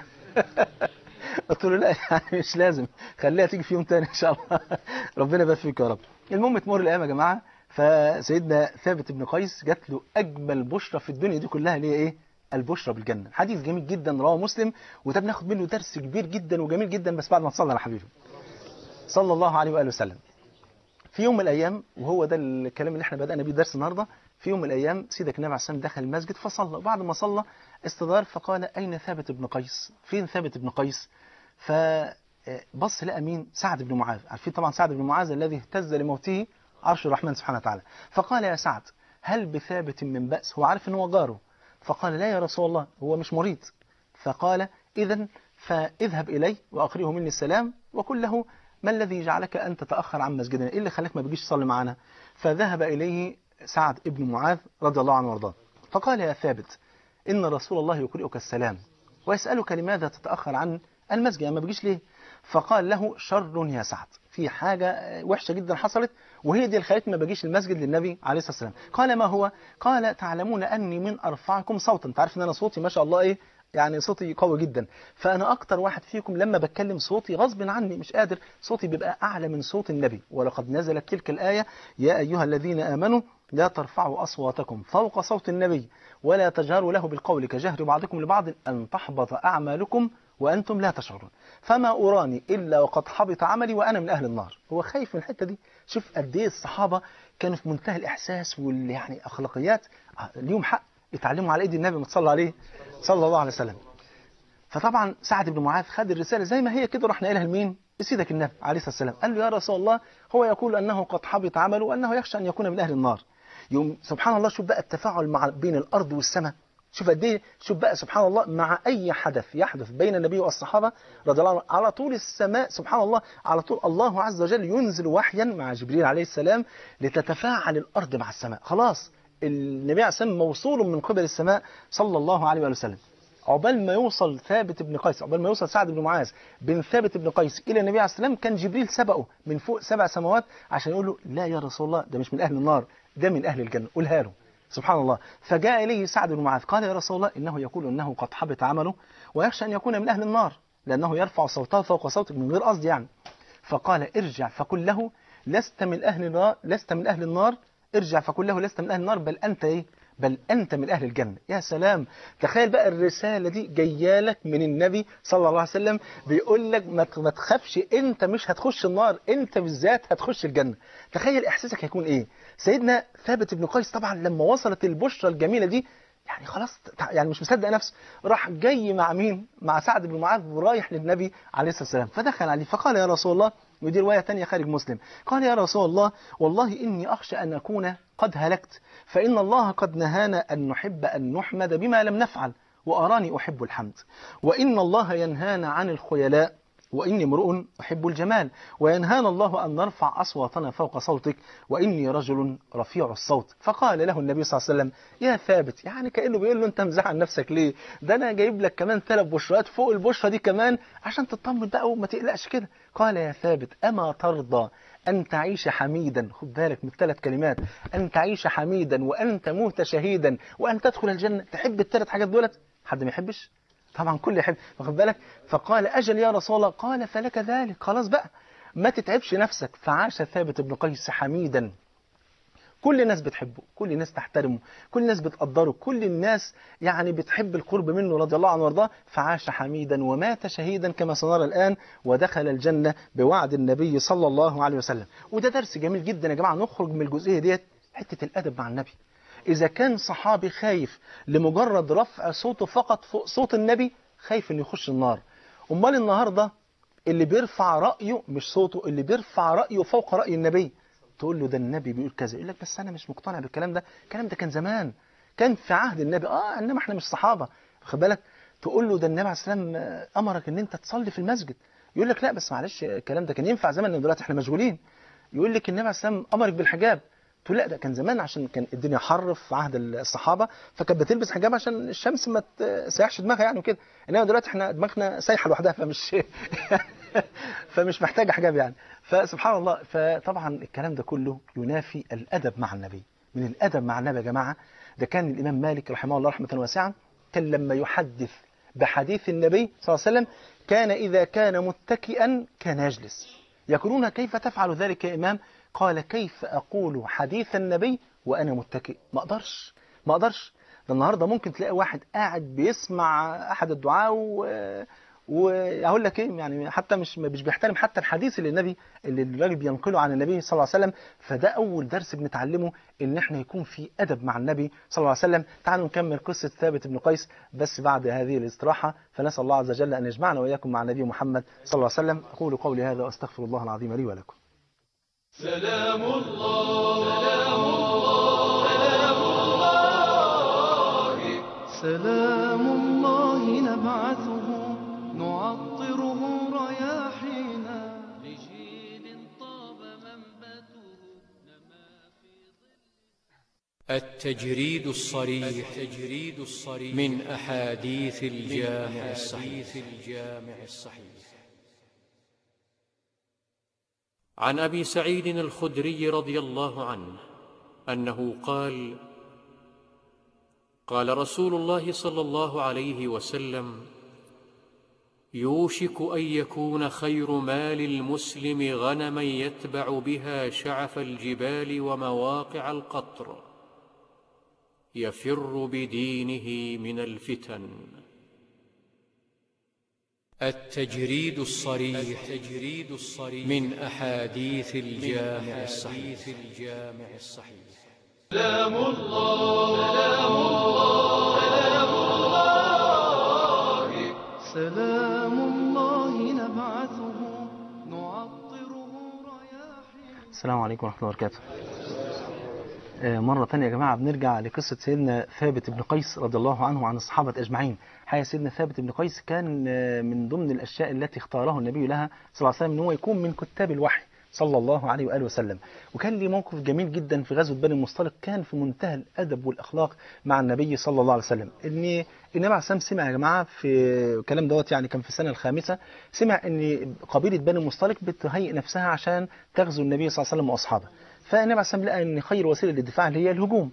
A: قلت له لا يعني مش لازم خليها تيجي في يوم تاني ان شاء الله ربنا يبارك فيك يا رب المهم تمر الايام يا جماعه فسيدنا ثابت بن قيس جات له اجمل بشرى في الدنيا دي كلها اللي هي ايه البشرى بالجنه حديث جميل جدا رواه مسلم وده بناخد منه درس كبير جدا وجميل جدا بس بعد ما تصلي على حبيبي صلى الله عليه واله وسلم في يوم من الايام وهو ده الكلام اللي احنا بدانا بيه درس النهارده في يوم من الايام سيدك النبي عليه السلام دخل المسجد فصلى وبعد ما صلى استدار فقال اين ثابت بن قيس فين ثابت بن قيس فبص لقى مين سعد بن معاذ عارفين طبعا سعد بن معاذ الذي اهتز لموته عرش الرحمن سبحانه وتعالى فقال يا سعد هل بثابت من بأس هو عارف ان هو جاره فقال لا يا رسول الله هو مش مريض فقال إذا فاذهب إليه وأقرئه مني السلام وقل له ما الذي جعلك أن تتأخر عن مسجدنا إيه اللي خلاك ما بيجيش تصلي معنا فذهب إليه سعد ابن معاذ رضي الله عنه وارضاه فقال يا ثابت إن رسول الله يقرئك السلام ويسألك لماذا تتأخر عن المسجد يعني ما بيجيش ليه فقال له شر يا سعد في حاجة وحشة جدا حصلت وهي دي اللي خلتني ما بجيش المسجد للنبي عليه الصلاة والسلام قال ما هو قال تعلمون أني من أرفعكم صوتا تعرف أن أنا صوتي ما شاء الله إيه يعني صوتي قوي جدا فأنا أكتر واحد فيكم لما بتكلم صوتي غصب عني مش قادر صوتي بيبقى أعلى من صوت النبي ولقد نزلت تلك الآية يا أيها الذين آمنوا لا ترفعوا أصواتكم فوق صوت النبي ولا تجهروا له بالقول كجهر بعضكم لبعض أن تحبط أعمالكم وأنتم لا تشعرون فما أراني إلا وقد حبط عملي وأنا من أهل النار هو خايف من الحتة دي شوف قد إيه الصحابة كانوا في منتهى الإحساس وال يعني أخلاقيات ليهم حق يتعلموا على إيد النبي ما تصلى عليه صلى الله عليه وسلم فطبعا سعد بن معاذ خد الرسالة زي ما هي كده راح نقلها لمين لسيدك النبي عليه الصلاة والسلام قال له يا رسول الله هو يقول أنه قد حبط عمله وأنه يخشى أن يكون من أهل النار يوم سبحان الله شوف بقى التفاعل مع بين الأرض والسماء شوف قد ايه شوف بقى سبحان الله مع اي حدث يحدث بين النبي والصحابه رضي الله عنهم على طول السماء سبحان الله على طول الله عز وجل ينزل وحيا مع جبريل عليه السلام لتتفاعل الارض مع السماء خلاص النبي عليه السلام موصول من قبل السماء صلى الله عليه وسلم عقبال ما يوصل ثابت بن قيس عقبال ما يوصل سعد بن معاذ بن ثابت بن قيس الى النبي عليه السلام كان جبريل سبقه من فوق سبع سماوات عشان يقول له لا يا رسول الله ده مش من اهل النار ده من اهل الجنه قولها له سبحان الله فجاء إليه سعد بن معاذ قال يا رسول الله إنه يقول أنه قد حبط عمله ويخشى أن يكون من أهل النار لأنه يرفع صوته فوق صوتك من غير قصد يعني فقال ارجع فقل له لست من أهل النار لست من أهل النار ارجع فقل له لست من أهل النار بل أنت إيه بل أنت من أهل الجنة يا سلام تخيل بقى الرسالة دي جايه لك من النبي صلى الله عليه وسلم بيقول لك ما تخافش أنت مش هتخش النار أنت بالذات هتخش الجنة تخيل إحساسك هيكون إيه سيدنا ثابت بن قيس طبعا لما وصلت البشرى الجميلة دي يعني خلاص يعني مش مصدق نفسه راح جاي مع مين مع سعد بن معاذ ورايح للنبي عليه الصلاة والسلام فدخل عليه فقال يا رسول الله ودي رواية تانية خارج مسلم قال يا رسول الله والله إني أخشى أن أكون قد هلكت فإن الله قد نهانا أن نحب أن نحمد بما لم نفعل وأراني أحب الحمد وإن الله ينهانا عن الخيلاء وإني امرؤ أحب الجمال وينهانا الله أن نرفع أصواتنا فوق صوتك وإني رجل رفيع الصوت فقال له النبي صلى الله عليه وسلم يا ثابت يعني كأنه بيقول له أنت مزح عن نفسك ليه ده أنا جايب لك كمان ثلاث بشرات فوق البشرة دي كمان عشان تطمن بقى وما تقلقش كده قال يا ثابت أما ترضى أن تعيش حميدا خد بالك من الثلاث كلمات أن تعيش حميدا وأن تموت شهيدا وأن تدخل الجنة تحب الثلاث حاجات دولت حد ما يحبش طبعا كل يحب واخد بالك فقال أجل يا رسول الله قال فلك ذلك خلاص بقى ما تتعبش نفسك فعاش ثابت بن قيس حميدا كل الناس بتحبه كل الناس تحترمه كل الناس بتقدره كل الناس يعني بتحب القرب منه رضي الله عنه وارضاه فعاش حميدا ومات شهيدا كما سنرى الآن ودخل الجنة بوعد النبي صلى الله عليه وسلم وده درس جميل جدا يا جماعة نخرج من الجزئية ديت حتة الأدب مع النبي إذا كان صحابي خايف لمجرد رفع صوته فقط فوق صوت النبي خايف إنه يخش النار أمال النهاردة اللي بيرفع رأيه مش صوته اللي بيرفع رأيه فوق رأي النبي تقول له ده النبي بيقول كذا يقول لك بس أنا مش مقتنع بالكلام ده الكلام ده كان زمان كان في عهد النبي آه إنما إحنا مش صحابة خد بالك تقول له ده النبي عليه السلام أمرك إن أنت تصلي في المسجد يقول لك لا بس معلش الكلام ده كان ينفع زمان دلوقتي إحنا مشغولين يقول لك النبي عليه السلام أمرك بالحجاب تقول لا ده كان زمان عشان كان الدنيا حر في عهد الصحابه فكانت بتلبس حجاب عشان الشمس ما تسيحش دماغها يعني وكده انما دلوقتي احنا دماغنا سايحه لوحدها فمش فمش محتاجه حجاب يعني فسبحان الله فطبعا الكلام ده كله ينافي الادب مع النبي من الادب مع النبي يا جماعه ده كان الامام مالك رحمه الله رحمه واسعه كان لما يحدث بحديث النبي صلى الله عليه وسلم كان اذا كان متكئا كان يجلس يقولون كيف تفعل ذلك يا امام قال كيف أقول حديث النبي وأنا متكئ ما أقدرش ما أقدرش ده النهاردة ممكن تلاقي واحد قاعد بيسمع أحد الدعاء و... وأقول لك إيه يعني حتى مش مش بيحترم حتى الحديث اللي النبي اللي الراجل بينقله عن النبي صلى الله عليه وسلم فده أول درس بنتعلمه إن إحنا يكون في أدب مع النبي صلى الله عليه وسلم تعالوا نكمل قصة ثابت بن قيس بس بعد هذه الاستراحة فنسأل الله عز وجل أن يجمعنا وإياكم مع النبي محمد صلى الله عليه وسلم أقول قولي هذا وأستغفر الله العظيم لي ولكم
B: سلام الله سلام الله سلام الله
C: سلام الله نبعثه
B: نعطره رياحينا لجيل طاب منبته نما في
C: التجريد الصريح التجريد الصريح من أحاديث الجامع الصحيح الجامع الصحيح عن أبي سعيد الخدري رضي الله عنه أنه قال قال رسول الله صلى الله عليه وسلم يوشك أن يكون خير مال المسلم غنما يتبع بها شعف الجبال ومواقع القطر يفر بدينه من الفتن التجريد الصريح التجريد الصريح من أحاديث الجامع الصحيح الجامع الصحيح
B: سلام الله سلام الله سلام الله سلام الله نبعثه نعطره رياحينا
A: السلام عليكم ورحمة الله وبركاته آه، مرة تانية يا جماعة بنرجع لقصة سيدنا ثابت بن قيس رضي الله عنه وعن الصحابة أجمعين حقيقة سيدنا ثابت بن قيس كان آه، من ضمن الأشياء التي اختاره النبي لها صلى الله عليه وسلم أن هو يكون من كتاب الوحي صلى الله عليه وآله وسلم وكان ليه موقف جميل جدا في غزوة بني المصطلق كان في منتهى الأدب والأخلاق مع النبي صلى الله عليه وسلم إن النبي عليه السلام سمع يا جماعة في الكلام دوت يعني كان في السنة الخامسة سمع إن قبيلة بني المصطلق بتهيئ نفسها عشان تغزو النبي صلى الله عليه وسلم وأصحابه فالنبي عليه السلام لقى ان خير وسيله للدفاع هي الهجوم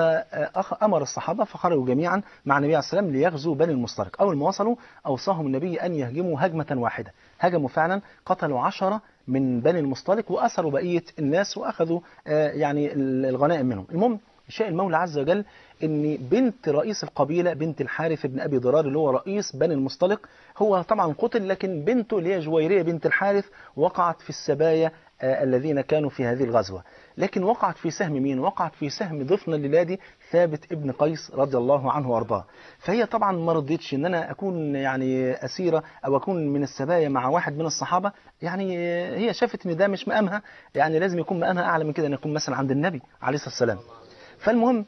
A: فامر الصحابه فخرجوا جميعا مع النبي عليه السلام ليغزوا بني المصطلق اول ما وصلوا اوصاهم النبي ان يهجموا هجمه واحده هجموا فعلا قتلوا عشرة من بني المصطلق واسروا بقيه الناس واخذوا آه، يعني الغنائم منهم المهم شاء المولى عز وجل ان بنت رئيس القبيله بنت الحارث بن ابي ضرار اللي هو رئيس بني المصطلق هو طبعا قتل لكن بنته اللي هي جويريه بنت الحارث وقعت في السبايا آه، الذين كانوا في هذه الغزوه لكن وقعت في سهم مين وقعت في سهم ضيفنا الليلادي ثابت ابن قيس رضي الله عنه وارضاه فهي طبعا ما رضيتش ان انا اكون يعني اسيره او اكون من السبايا مع واحد من الصحابه يعني آه، هي شافت ان ده مش مقامها يعني لازم يكون مقامها اعلى من كده ان يكون مثلا عند النبي عليه الصلاه والسلام فالمهم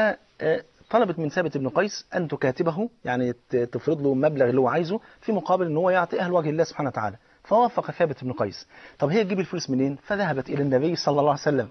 A: فطلبت من ثابت بن قيس أن تكاتبه يعني ت- تفرض له المبلغ اللي هو عايزه في مقابل أن هو يعطي أهل وجه الله سبحانه وتعالى فوافق ثابت بن قيس طب هي تجيب الفلوس منين فذهبت إلى النبي صلى الله عليه وسلم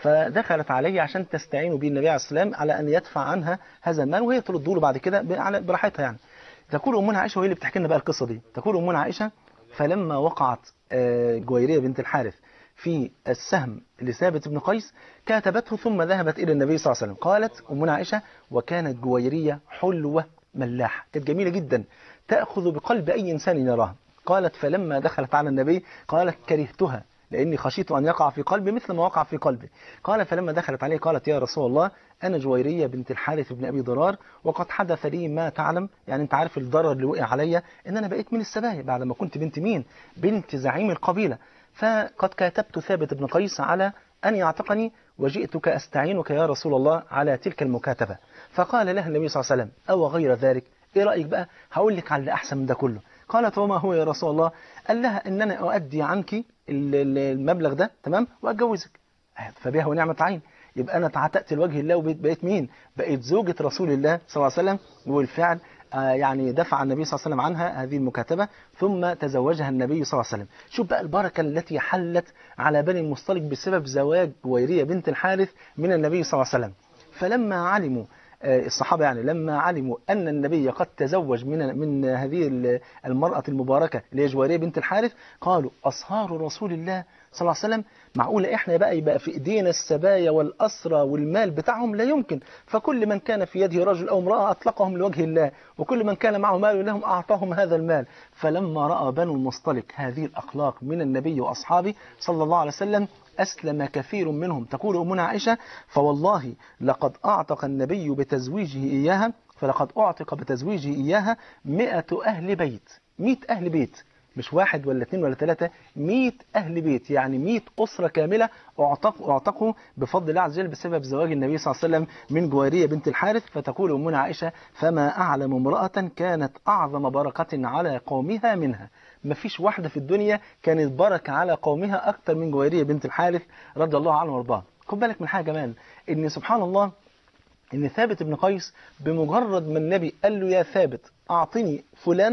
A: فدخلت عليه عشان تستعين به النبي عليه السلام على أن يدفع عنها هذا المال وهي ترد له بعد كده ب- على- براحتها يعني تقول أمنا عائشة وهي اللي بتحكي لنا بقى القصة دي تقول أمنا عائشة فلما وقعت آه، جويرية بنت الحارث في السهم لثابت بن قيس كاتبته ثم ذهبت إلى النبي صلى الله عليه وسلم قالت أمنا عائشة وكانت جويرية حلوة ملاحة كانت جميلة جدا تأخذ بقلب أي إنسان يراها قالت فلما دخلت على النبي قالت كرهتها لأني خشيت أن يقع في قلبي مثل ما وقع في قلبي قال فلما دخلت عليه قالت يا رسول الله أنا جويرية بنت الحارث بن أبي ضرار وقد حدث لي ما تعلم يعني أنت عارف الضرر اللي وقع عليا إن أنا بقيت من السبايا بعد ما كنت بنت مين بنت زعيم القبيلة فقد كاتبت ثابت بن قيس على أن يعتقني وجئتك أستعينك يا رسول الله على تلك المكاتبة فقال لها النبي صلى الله عليه وسلم أو غير ذلك إيه رأيك بقى هقول لك على اللي أحسن من ده كله قالت وما هو يا رسول الله قال لها إن أنا أؤدي عنك ال- ال- المبلغ ده تمام وأتجوزك فبها ونعمة عين يبقى أنا تعتقت لوجه الله وبقيت بقيت مين بقيت زوجة رسول الله صلى الله عليه وسلم والفعل آه، يعني دفع النبي صلى الله عليه وسلم عنها هذه المكاتبة ثم تزوجها النبي صلى الله عليه وسلم شوف بقى البركة التي حلت على بني المصطلق بسبب زواج جويرية بنت الحارث من النبي صلى الله عليه وسلم فلما علموا آه، الصحابة يعني لما علموا أن النبي قد تزوج من من هذه ال- المرأة المباركة اللي هي جويرية بنت الحارث قالوا أصهار رسول الله صلى الله عليه وسلم معقولة إحنا بقى يبقى في إيدينا السبايا والأسرى والمال بتاعهم لا يمكن فكل من كان في يده رجل أو امرأة أطلقهم لوجه الله وكل من كان معه مال لهم أعطاهم هذا المال فلما رأى بنو المصطلق هذه الأخلاق من النبي وأصحابه صلى الله عليه وسلم أسلم كثير منهم تقول أمنا عائشة فوالله لقد أعتق النبي بتزويجه إياها فلقد أعتق بتزويجه إياها مئة أهل بيت مئة أهل بيت مش واحد ولا اثنين ولا ثلاثة مئة أهل بيت يعني مئة أسرة كاملة أعتق أعتقوا بفضل الله عز وجل بسبب زواج النبي صلى الله عليه وسلم من جويرية بنت الحارث فتقول أمنا عائشة فما أعلم امرأة كانت أعظم بركة على قومها منها ما فيش واحدة في الدنيا كانت بركة على قومها أكثر من جويرية بنت الحارث رضي الله عنه وارضاها خد بالك من حاجة كمان إن سبحان الله إن ثابت بن قيس بمجرد ما النبي قال له يا ثابت أعطني فلانة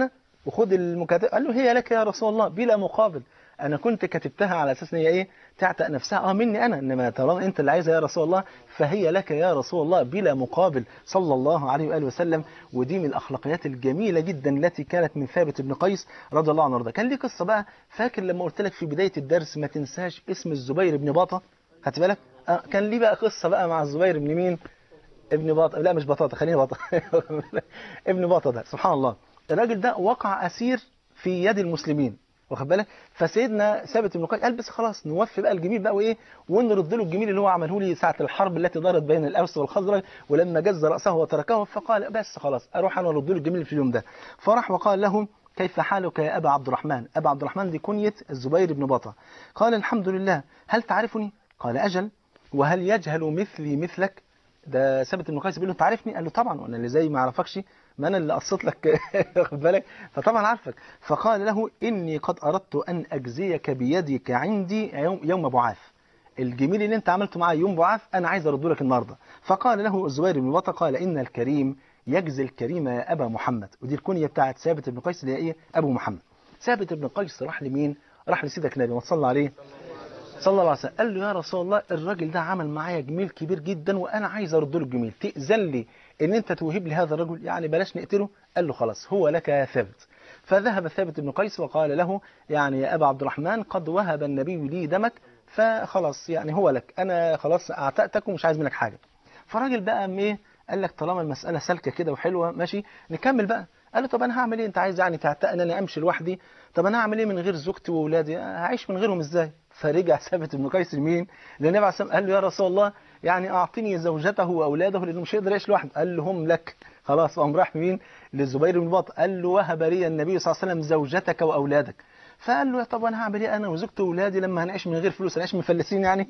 A: وخد المكاتبه قال له هي لك يا رسول الله بلا مقابل انا كنت كتبتها على اساس ان هي ايه تعتق نفسها اه مني انا انما طالما انت اللي عايزها يا رسول الله فهي لك يا رسول الله بلا مقابل صلى الله عليه واله وسلم ودي من الاخلاقيات الجميله جدا التي كانت من ثابت بن قيس رضي الله عنه وارضاه كان ليه قصه بقى فاكر لما قلت لك في بدايه الدرس ما تنساش اسم الزبير بن باطه خدت بالك آه كان ليه بقى قصه بقى مع الزبير بن مين ابن باطه لا مش بطاطا خليني باطه ابن باطه ده سبحان الله الراجل ده وقع اسير في يد المسلمين واخد بالك فسيدنا ثابت بن قيس قال بس خلاص نوفي بقى الجميل بقى وايه ونرد له الجميل اللي هو عمله لي ساعه الحرب التي دارت بين الاوس والخزرج ولما جز راسه وتركه فقال بس خلاص اروح انا ارد له الجميل في اليوم ده فراح وقال له كيف حالك يا ابا عبد الرحمن ابا عبد الرحمن دي كنيه الزبير بن بطه قال الحمد لله هل تعرفني قال اجل وهل يجهل مثلي مثلك ده ثابت بن قيس بيقول له انت عارفني قال له طبعا وانا اللي زي ما اعرفكش ما انا اللي قصيت لك واخد بالك فطبعا عارفك فقال له اني قد اردت ان اجزيك بيدك عندي يوم يوم بعاث الجميل اللي انت عملته معايا يوم بعاث انا عايز ارده لك النهارده فقال له الزبير بن بطه قال ان الكريم يجزي الكريم يا ابا محمد ودي الكنيه بتاعت ثابت بن قيس اللي هي ايه ابو محمد ثابت بن قيس راح لمين راح لسيدك النبي ما تصلى عليه صلى الله عليه وسلم قال له يا رسول الله الراجل ده عمل معايا جميل كبير جدا وانا عايز ارد له الجميل تاذن لي ان انت توهب لي هذا الرجل يعني بلاش نقتله قال له خلاص هو لك يا ثابت فذهب ثابت بن قيس وقال له يعني يا ابا عبد الرحمن قد وهب النبي لي دمك فخلاص يعني هو لك انا خلاص اعتقتك ومش عايز منك حاجه فالراجل بقى ايه قال لك طالما المساله سالكه كده وحلوه ماشي نكمل بقى قال له طب انا هعمل ايه انت عايز يعني تعتقني انا امشي لوحدي طب انا هعمل ايه من غير زوجتي واولادي هعيش من غيرهم ازاي فرجع ثابت بن قيس لمين للنبي عليه الصلاه قال له يا رسول الله يعني اعطني زوجته واولاده لانه مش هيقدر يعيش لوحده قال له هم لك خلاص قام راح مين للزبير بن بطه قال له وهب لي النبي صلى الله عليه وسلم زوجتك واولادك فقال له طب انا هعمل ايه انا وزوجتي واولادي لما هنعيش من غير فلوس هنعيش مفلسين يعني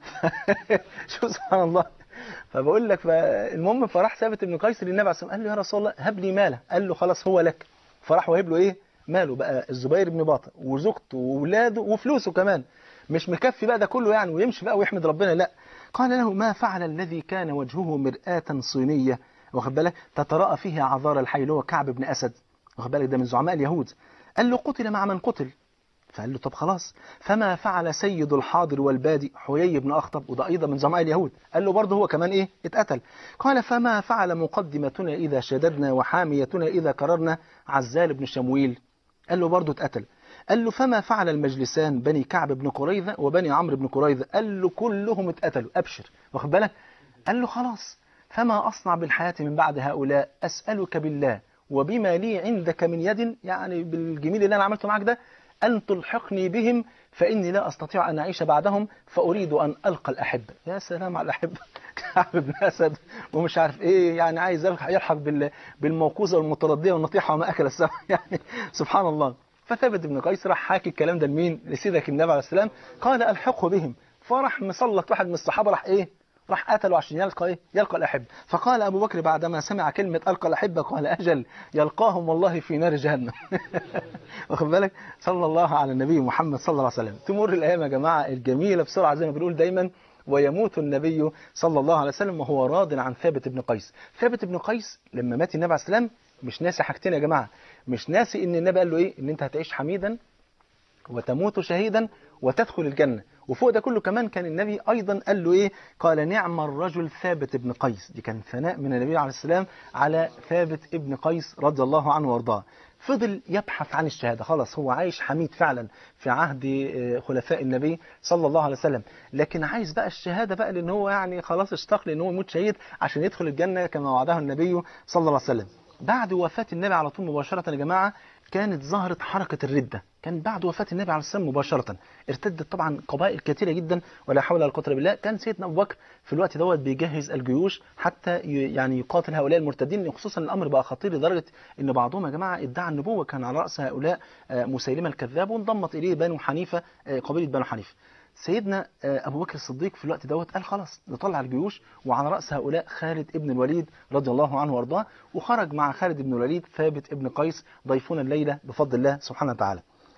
A: شو سبحان الله فبقول لك فالمهم فراح ثابت بن قيس للنبي عليه الصلاه قال له يا رسول الله هب لي ماله قال له خلاص هو لك فراح وهب له ايه ماله بقى الزبير بن باطه وزوجته واولاده وفلوسه كمان مش مكفي بقى ده كله يعني ويمشي بقى ويحمد ربنا لا قال له ما فعل الذي كان وجهه مرآة صينية واخد بالك تتراءى فيها عذار الحي اللي هو كعب بن أسد واخد بالك ده من زعماء اليهود قال له قتل مع من قتل فقال له طب خلاص فما فعل سيد الحاضر والبادي حيي بن أخطب وده أيضا من زعماء اليهود قال له برضه هو كمان إيه اتقتل قال فما فعل مقدمتنا إذا شددنا وحاميتنا إذا كررنا عزال بن شمويل قال له برضه اتقتل قال له فما فعل المجلسان بني كعب بن قريظة وبني عمرو بن قريظة قال له كلهم اتقتلوا أبشر واخد بالك قال له خلاص فما أصنع بالحياة من بعد هؤلاء أسألك بالله وبما لي عندك من يد يعني بالجميل اللي أنا عملته معك ده أن تلحقني بهم فإني لا أستطيع أن أعيش بعدهم فأريد أن ألقى الأحبة يا سلام على الأحبة كعب بن أسد ومش عارف إيه يعني عايز يلحق بالموقوذة والمتردية والنطيحة وما أكل السمع يعني سبحان الله فثابت بن قيس راح حاكي الكلام ده لمين لسيدك النبي عليه السلام قال الحقه بهم فراح مسلط واحد من الصحابه راح ايه راح قتله عشان يلقى ايه يلقى الاحبه فقال ابو بكر بعدما سمع كلمه القى الاحبه قال اجل يلقاهم والله في نار جهنم واخد بالك صلى الله على النبي محمد صلى الله عليه وسلم تمر الايام يا جماعه الجميله بسرعه زي ما بنقول دايما ويموت النبي صلى الله عليه وسلم وهو راض عن ثابت بن قيس ثابت بن قيس لما مات النبي عليه السلام مش ناسي حاجتين يا جماعه مش ناسي ان النبي قال له ايه ان انت هتعيش حميدا وتموت شهيدا وتدخل الجنه وفوق ده كله كمان كان النبي ايضا قال له ايه قال نعم الرجل ثابت بن قيس دي كان ثناء من النبي عليه السلام على ثابت ابن قيس رضي الله عنه وارضاه فضل يبحث عن الشهادة خلاص هو عايش حميد فعلا في عهد خلفاء النبي صلى الله عليه وسلم لكن عايز بقى الشهادة بقى لأن هو يعني خلاص اشتاق لأن هو يموت شهيد عشان يدخل الجنة كما وعده النبي صلى الله عليه وسلم بعد وفاة النبي على طول مباشرة يا جماعة كانت ظهرت حركة الردة كان بعد وفاة النبي عليه السلام مباشرة ارتدت طبعا قبائل كثيرة جدا ولا حول ولا قوة إلا بالله كان سيدنا أبو بكر في الوقت دوت بيجهز الجيوش حتى يعني يقاتل هؤلاء المرتدين خصوصا الأمر بقى خطير لدرجة إن بعضهم يا جماعة ادعى النبوة كان على رأس هؤلاء مسيلمة الكذاب وانضمت إليه بنو حنيفة قبيلة بنو حنيفة سيدنا أبو بكر الصديق في الوقت دوت قال خلاص نطلع الجيوش وعلى رأس هؤلاء خالد ابن الوليد رضي الله عنه وارضاه وخرج مع خالد بن الوليد ثابت ابن قيس ضيفون الليلة بفضل الله سبحانه وتعالى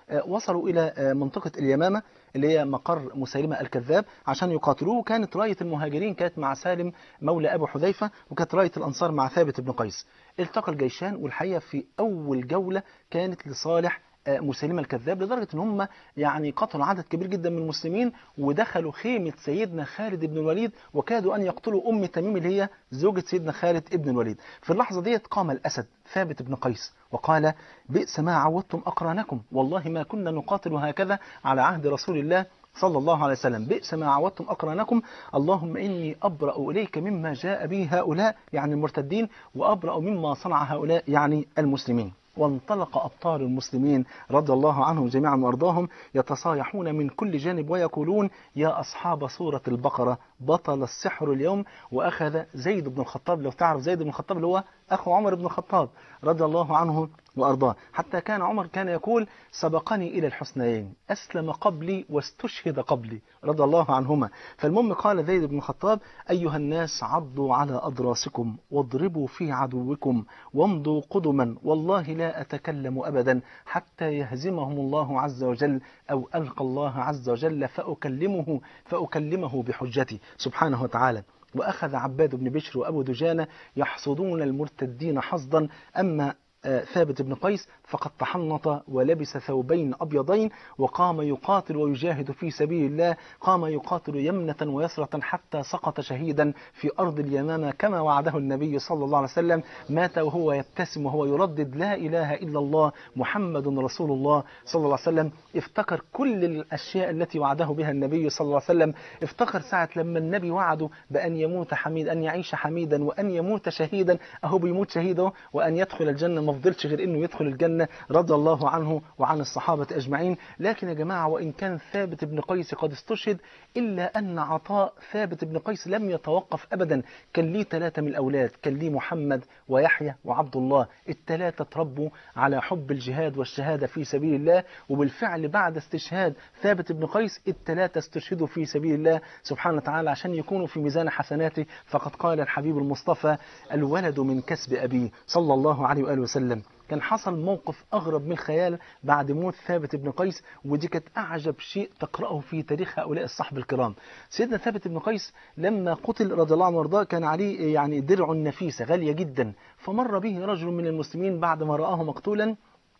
A: آه، وصلوا إلى آه، منطقة اليمامة اللي هي مقر مسيلمة الكذاب عشان يقاتلوه كانت راية المهاجرين كانت مع سالم مولى أبو حذيفة وكانت راية الأنصار مع ثابت بن قيس التقى الجيشان والحقيقة في أول جولة كانت لصالح آه، مسيلمة الكذاب لدرجة ان هم يعني قتلوا عدد كبير جدا من المسلمين ودخلوا خيمة سيدنا خالد بن الوليد وكادوا ان يقتلوا ام تميم اللي هي زوجة سيدنا خالد بن الوليد في اللحظة ديت قام الاسد ثابت بن قيس وقال بئس ما عودتم اقرانكم والله ما كنا نقاتل هكذا على عهد رسول الله صلى الله عليه وسلم بئس ما عودتم أقرانكم اللهم إني أبرأ إليك مما جاء به هؤلاء يعني المرتدين وأبرأ مما صنع هؤلاء يعني المسلمين وانطلق أبطال المسلمين رضي الله عنهم جميعا وأرضاهم يتصايحون من كل جانب ويقولون يا أصحاب سورة البقرة بطل السحر اليوم وأخذ زيد بن الخطاب لو تعرف زيد بن الخطاب اللي هو أخو عمر بن الخطاب رضي الله عنه وأرضاه حتى كان عمر كان يقول سبقني إلى الحسنيين أسلم قبلي واستشهد قبلي رضي الله عنهما فالمهم قال زيد بن الخطاب أيها الناس عضوا على أضراسكم واضربوا في عدوكم وامضوا قدما والله لا أتكلم أبدا حتى يهزمهم الله عز وجل أو ألقى الله عز وجل فأكلمه فأكلمه بحجتي سبحانه وتعالى وأخذ عباد بن بشر وأبو دجانة يحصدون المرتدين حصدا أما آه، ثابت بن قيس فقد تحنط ولبس ثوبين أبيضين وقام يقاتل ويجاهد في سبيل الله قام يقاتل يمنة ويسرة حتى سقط شهيدا في أرض اليمامة كما وعده النبي صلى الله عليه وسلم مات وهو يبتسم وهو يردد لا إله إلا الله محمد رسول الله صلى الله عليه وسلم افتكر كل الأشياء التي وعده بها النبي صلى الله عليه وسلم افتكر ساعة لما النبي وعده بأن يموت حميد أن يعيش حميدا وأن يموت شهيدا أهو بيموت شهيدا وأن يدخل الجنة ما فضلش غير أنه يدخل الجنة رضي الله عنه وعن الصحابة أجمعين لكن يا جماعة وإن كان ثابت بن قيس قد استشهد إلا أن عطاء ثابت بن قيس لم يتوقف أبدا كان ليه ثلاثة من الأولاد كان ليه محمد ويحيى وعبد الله الثلاثة تربوا على حب الجهاد والشهادة في سبيل الله وبالفعل بعد استشهاد ثابت بن قيس الثلاثة استشهدوا في سبيل الله سبحانه وتعالى عشان يكونوا في ميزان حسناته فقد قال الحبيب المصطفى الولد من كسب أبيه صلى الله عليه وآله وسلم كان حصل موقف أغرب من الخيال بعد موت ثابت بن قيس ودي كانت أعجب شيء تقرأه في تاريخ هؤلاء الصحب الكرام سيدنا ثابت بن قيس لما قتل رضي الله عنه وارضاه كان عليه يعني درع نفيسة غالية جدا فمر به رجل من المسلمين بعد ما رآه مقتولا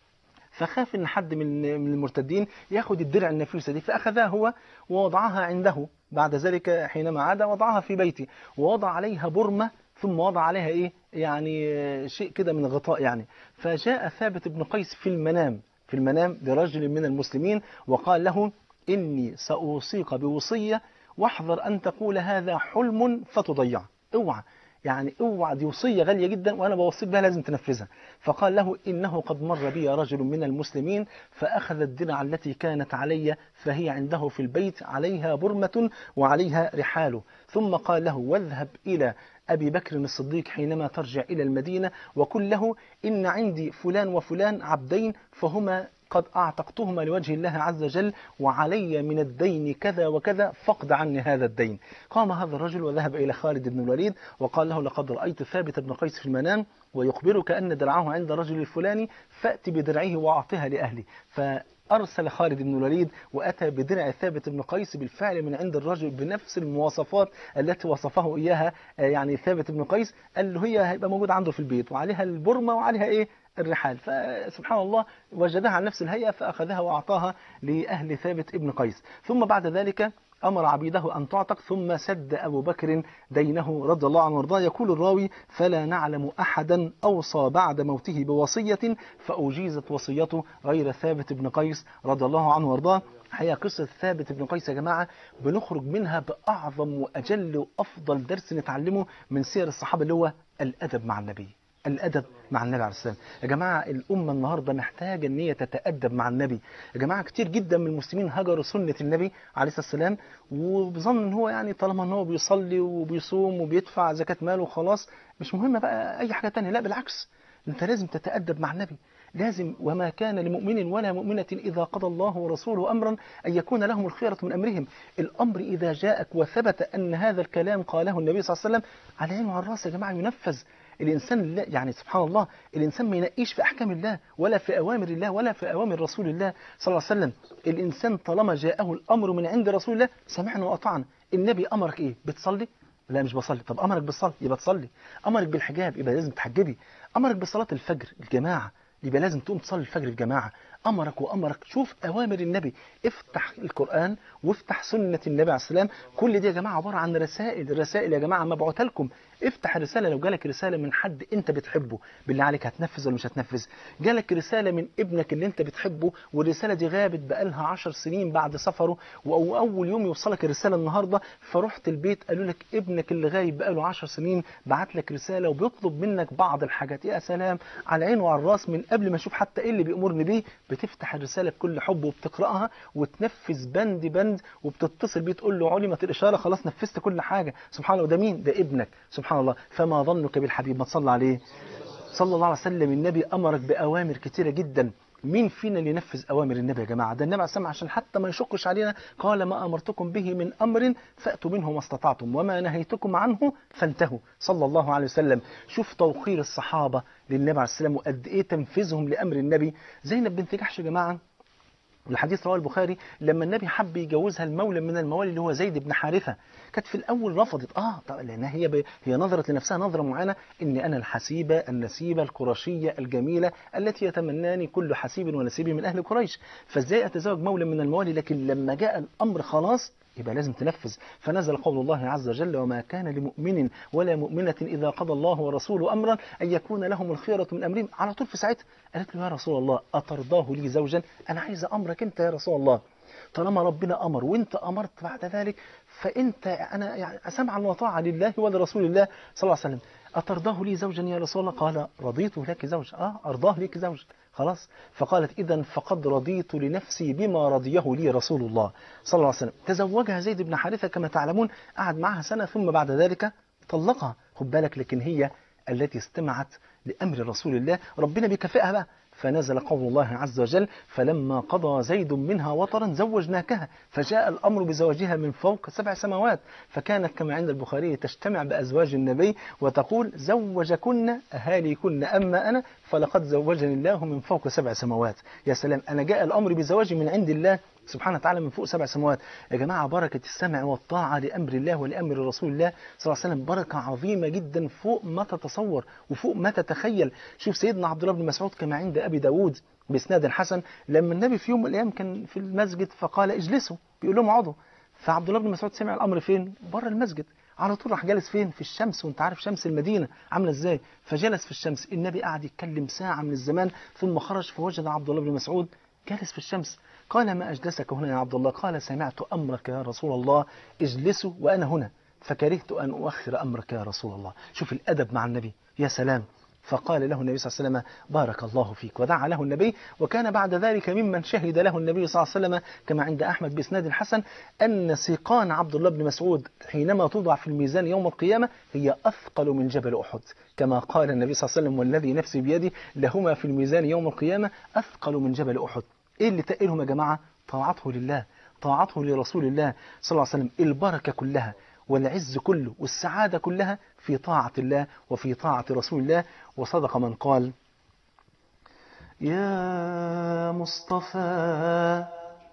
A: فخاف ان حد من من المرتدين ياخد الدرع النفيسه دي فاخذها هو ووضعها عنده بعد ذلك حينما عاد وضعها في بيته ووضع عليها برمه ثم وضع عليها ايه يعني شيء كده من غطاء يعني فجاء ثابت بن قيس في المنام في المنام برجل من المسلمين وقال له اني ساوصيك بوصيه واحذر ان تقول هذا حلم فتضيعه اوعى يعني اوعى دي وصيه غاليه جدا وانا بوصيك بها لازم تنفذها فقال له انه قد مر بي رجل من المسلمين فاخذ الدرع التي كانت علي فهي عنده في البيت عليها برمه وعليها رحاله ثم قال له واذهب الى أبي بكر الصديق حينما ترجع إلى المدينة وقل له إن عندي فلان وفلان عبدين فهما قد أعتقتهما لوجه الله عز وجل وعلي من الدين كذا وكذا فقد عني هذا الدين قام هذا الرجل وذهب إلى خالد بن الوليد وقال له لقد رأيت ثابت بن قيس في المنام ويخبرك أن درعه عند الرجل الفلاني فأت بدرعه وأعطها لأهلي فأرسل خالد بن الوليد وأتى بدرع ثابت بن قيس بالفعل من عند الرجل بنفس المواصفات التي وصفه إياها آه، يعني ثابت بن قيس قال له هي هيبقى موجود عنده في البيت وعليها البرمة وعليها إيه الرحال فسبحان الله وجدها عن نفس الهيئة فأخذها وأعطاها لأهل ثابت ابن قيس ثم بعد ذلك أمر عبيده أن تعتق ثم سد أبو بكر دينه رضي الله عنه وارضاه يقول الراوي فلا نعلم أحدا أوصى بعد موته بوصية فأجيزت وصيته غير ثابت بن قيس رضي الله عنه وارضاه حقيقة قصة ثابت بن قيس يا جماعة بنخرج منها بأعظم وأجل وأفضل درس نتعلمه من سير الصحابة اللي هو الأدب مع النبي الأدب مع النبي عليه السلام يا جماعة الأمة النهاردة محتاجة أن هي تتأدب مع النبي يا جماعة كتير جدا من المسلمين هجروا سنة النبي عليه الصلاة والسلام وبظن أن هو يعني طالما أن هو بيصلي وبيصوم وبيدفع زكاة ماله وخلاص مش مهم بقى أي حاجة تانية لا بالعكس أنت لازم تتأدب مع النبي لازم وما كان لمؤمن ولا مؤمنة إذا قضى الله ورسوله أمرا أن يكون لهم الخيرة من أمرهم الأمر إذا جاءك وثبت أن هذا الكلام قاله النبي صلى الله عليه وسلم على عين وعلى الراس يا جماعة ينفذ الإنسان لا يعني سبحان الله الإنسان ما ينقيش في أحكام الله ولا في أوامر الله ولا في أوامر رسول الله صلى الله عليه وسلم الإنسان طالما جاءه الأمر من عند رسول الله سمعنا وأطعنا النبي أمرك إيه بتصلي لا مش بصلي طب أمرك بالصلاة يبقى تصلي أمرك بالحجاب يبقى لازم تحجبي أمرك بصلاة الفجر الجماعة يبقى لازم تقوم تصلي الفجر الجماعة أمرك وأمرك شوف أوامر النبي افتح القرآن وافتح سنة النبي عليه السلام كل دي يا جماعة عبارة عن رسائل الرسائل يا جماعة مبعوثة لكم افتح الرسالة لو جالك رسالة من حد انت بتحبه بالله عليك هتنفذ ولا مش هتنفذ جالك رسالة من ابنك اللي انت بتحبه والرسالة دي غابت بقالها عشر سنين بعد سفره وأول يوم يوصلك الرسالة النهاردة فرحت البيت قالوا لك ابنك اللي غايب بقاله عشر سنين بعت لك رسالة وبيطلب منك بعض الحاجات يا سلام على العين وعلى الراس من قبل ما اشوف حتى ايه اللي بيأمرني بيه بتفتح الرسالة بكل حب وبتقرأها وتنفذ بند بند وبتتصل بيه تقول له علمت الإشارة خلاص نفذت كل حاجة سبحان الله ده مين ده ابنك سبحان الله فما ظنك بالحبيب ما تصلى عليه صلى الله عليه وسلم النبي أمرك بأوامر كتيرة جدا مين فينا اللي ينفذ أوامر النبي يا جماعة ده النبي عليه السلام عشان حتى ما يشقش علينا قال ما أمرتكم به من أمر فأتوا منه ما استطعتم وما نهيتكم عنه فانتهوا صلى الله عليه وسلم شوف توقير الصحابة للنبي عليه السلام وقد إيه تنفيذهم لأمر النبي زينب بنت جحش يا جماعة والحديث رواه البخاري لما النبي حب يجوزها المولى من الموالي اللي هو زيد بن حارثة كانت في الأول رفضت آه طبعا لأنها هي ب... هي نظرت لنفسها نظرة معينة إن أنا الحسيبة النسيبة القرشية الجميلة التي يتمناني كل حسيب ونسيب من أهل قريش فإزاي أتزوج مولى من الموالي لكن لما جاء الأمر خلاص يبقى لازم تنفذ فنزل قول الله عز وجل وما كان لمؤمن ولا مؤمنة إذا قضى الله ورسوله أمرا أن يكون لهم الخيرة من أمرهم على طول في ساعتها قالت له يا رسول الله أترضاه لي زوجا أنا عايزة أمرك أنت يا رسول الله طالما ربنا أمر وأنت أمرت بعد ذلك فأنت أنا يعني سمعا وطاعة لله ولرسول الله صلى الله عليه وسلم أترضاه لي زوجا يا رسول الله قال رضيت لك زوجا آه أرضاه لك زوجا خلاص فقالت إذا فقد رضيت لنفسي بما رضيه لي رسول الله صلى الله عليه وسلم تزوجها زيد بن حارثة كما تعلمون قعد معها سنة ثم بعد ذلك طلقها خد بالك لكن هي التي استمعت لأمر رسول الله ربنا بيكافئها بقى فنزل قول الله عز وجل فلما قضى زيد منها وطرا زوجناكها فجاء الأمر بزواجها من فوق سبع سماوات فكانت كما عند البخاري تجتمع بأزواج النبي وتقول زوجكن أهاليكن أما أنا فلقد زوجني الله من فوق سبع سماوات يا سلام أنا جاء الأمر بزواجي من عند الله سبحانه وتعالى من فوق سبع سماوات يا جماعة بركة السمع والطاعة لأمر الله ولأمر رسول الله صلى الله عليه وسلم بركة عظيمة جدا فوق ما تتصور وفوق ما تتخيل شوف سيدنا عبد الله بن مسعود كما عند أبي داود بإسناد حسن لما النبي في يوم من الأيام كان في المسجد فقال اجلسوا بيقول لهم اقعدوا فعبد الله بن مسعود سمع الأمر فين بره المسجد على طول راح جالس فين في الشمس وانت عارف شمس المدينة عاملة ازاي فجلس في الشمس النبي قعد يتكلم ساعة من الزمان ثم خرج فوجد عبد الله بن مسعود جالس في الشمس قال ما أجلسك هنا يا عبد الله قال سمعت أمرك يا رسول الله اجلسوا وأنا هنا فكرهت أن أؤخر أمرك يا رسول الله شوف الأدب مع النبي يا سلام فقال له النبي صلى الله عليه وسلم بارك الله فيك ودعا له النبي وكان بعد ذلك ممن شهد له النبي صلى الله عليه وسلم كما عند أحمد بإسناد حسن أن سيقان عبد الله بن مسعود حينما توضع في الميزان يوم القيامة هي أثقل من جبل أحد كما قال النبي صلى الله عليه وسلم والذي نفسي بيده لهما في الميزان يوم القيامة أثقل من جبل أحد إيه اللي تقلهم يا جماعة طاعته لله طاعته لرسول الله صلى الله عليه وسلم البركة كلها والعز كله والسعادة كلها في طاعة الله وفي طاعة رسول الله وصدق من قال يا مصطفى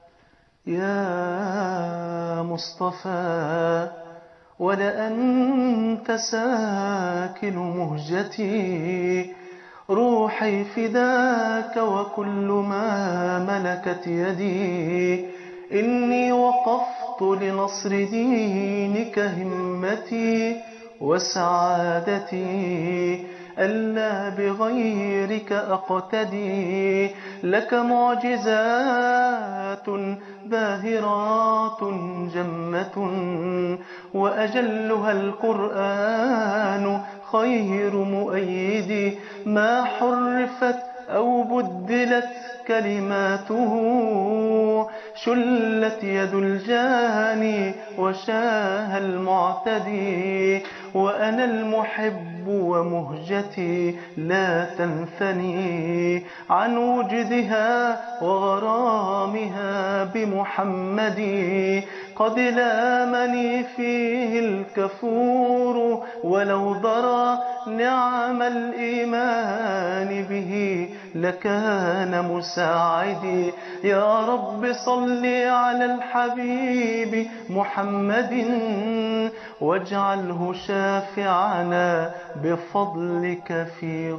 A: يا مصطفى ولأنت ساكن مهجتي روحي فداك وكل ما ملكت يدي إني وقفت لنصر دينك همتي وسعادتي ألا بغيرك أقتدي لك معجزات باهرات جمة وأجلها القرآن خير مؤيد ما حرفت أو بدلت كلماته شلت يد الجاني وشاه المعتدي وأنا المحب ومهجتي لا تنثني عن وجدها وغرامها بمحمد قد لامني فيه الكفور ولو ضرى نعم الإيمان به لكان مساعدي يا رب صل على الحبيب محمد واجعله شافعنا بفضلك في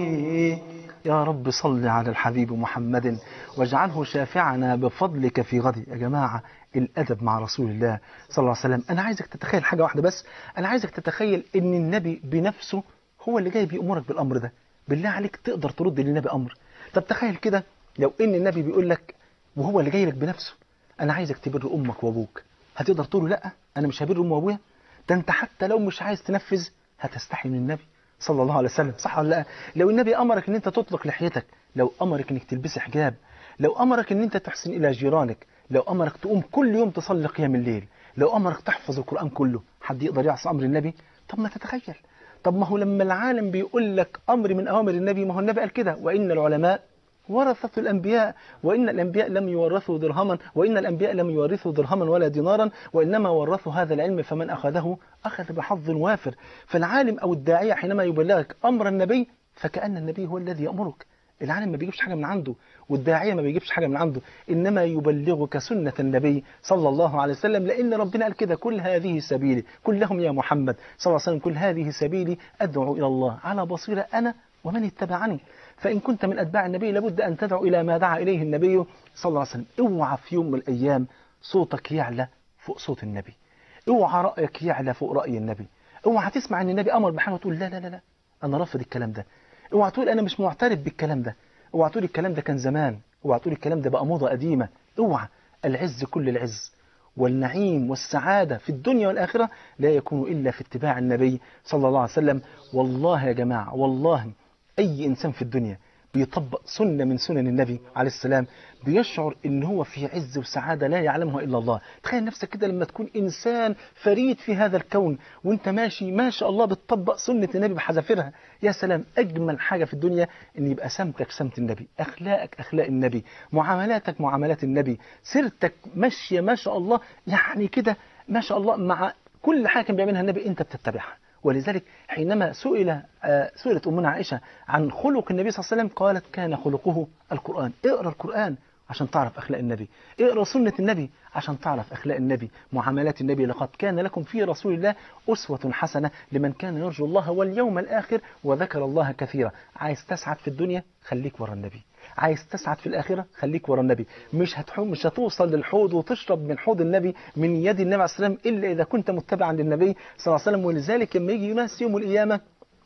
A: غدي يا رب صل على الحبيب محمد واجعله شافعنا بفضلك في غدي يا جماعة الأدب مع رسول الله صلى الله عليه وسلم أنا عايزك تتخيل حاجة واحدة بس أنا عايزك تتخيل أن النبي بنفسه هو اللي جاي بيأمرك بالأمر ده بالله عليك تقدر ترد للنبي أمر طب تخيل كده لو أن النبي بيقول لك وهو اللي جاي لك بنفسه أنا عايزك تبر أمك وأبوك هتقدر تقول له لا أنا مش هبر أمي وأبويا ده أنت حتى لو مش عايز تنفذ هتستحي من النبي صلى الله عليه وسلم صح ولا لا لو النبي أمرك أن أنت تطلق لحيتك لو أمرك أنك تلبسي حجاب لو أمرك أن أنت تحسن إلى جيرانك لو أمرك تقوم كل يوم تصلي قيام الليل لو أمرك تحفظ القرآن كله حد يقدر يعصي أمر النبي طب ما تتخيل طب ما هو لما العالم بيقول لك أمر من أوامر النبي ما هو النبي قال كده وإن العلماء ورثة الأنبياء وإن الأنبياء لم يورثوا درهما وإن الأنبياء لم يورثوا درهما ولا دينارا وإنما ورثوا هذا العلم فمن أخذه أخذ بحظ وافر فالعالم أو الداعية حينما يبلغك أمر النبي فكأن النبي هو الذي يأمرك العالم ما بيجيبش حاجة من عنده والداعية ما بيجيبش حاجة من عنده إنما يبلغك سنة النبي صلى الله عليه وسلم لأن ربنا قال كده كل هذه سبيلي كلهم يا محمد صلى الله عليه وسلم كل هذه سبيلي أدعو إلى الله على بصيرة أنا ومن اتبعني فإن كنت من أتباع النبي لابد أن تدعو إلى ما دعا إليه النبي صلى الله عليه وسلم اوعى في يوم من الأيام صوتك يعلى فوق صوت النبي اوعى رأيك يعلى فوق رأي النبي اوعى تسمع أن النبي أمر بحاجة وتقول لا لا لا لا أنا رافض الكلام ده اوعى تقول أنا مش معترف بالكلام ده اوعى تقول الكلام ده كان زمان اوعى تقول الكلام ده بقى موضة قديمة اوعى العز كل العز والنعيم والسعادة في الدنيا والآخرة لا يكون إلا في اتباع النبي صلى الله عليه وسلم والله يا جماعة والله أي إنسان في الدنيا بيطبق سنة من سنن النبي عليه السلام بيشعر ان هو في عز وسعادة لا يعلمها إلا الله تخيل نفسك كده لما تكون إنسان فريد في هذا الكون وانت ماشي ما شاء الله بتطبق سنة النبي بحذافيرها يا سلام أجمل حاجة في الدنيا ان يبقى سمتك سمت النبي أخلاقك أخلاق النبي معاملاتك معاملات النبي سيرتك ماشية ما شاء الله يعني كده ما شاء الله مع كل حاجة كان بيعملها النبي انت بتتبعها ولذلك حينما سئل سئلت أمنا عائشة عن خلق النبي صلى الله عليه وسلم قالت كان خلقه القرآن اقرأ القرآن عشان تعرف أخلاق النبي اقرأ سنة النبي عشان تعرف أخلاق النبي معاملات النبي لقد كان لكم في رسول الله أسوة حسنة لمن كان يرجو الله واليوم الآخر وذكر الله كثيرا عايز تسعد في الدنيا خليك ورا النبي عايز تسعد في الآخرة خليك ورا النبي مش هتحو مش هتوصل للحوض وتشرب من حوض النبي من يد النبي عليه الصلاة والسلام إلا إذا كنت متبعا للنبي صلى الله عليه وسلم ولذلك لما يجي ناس يوم القيامة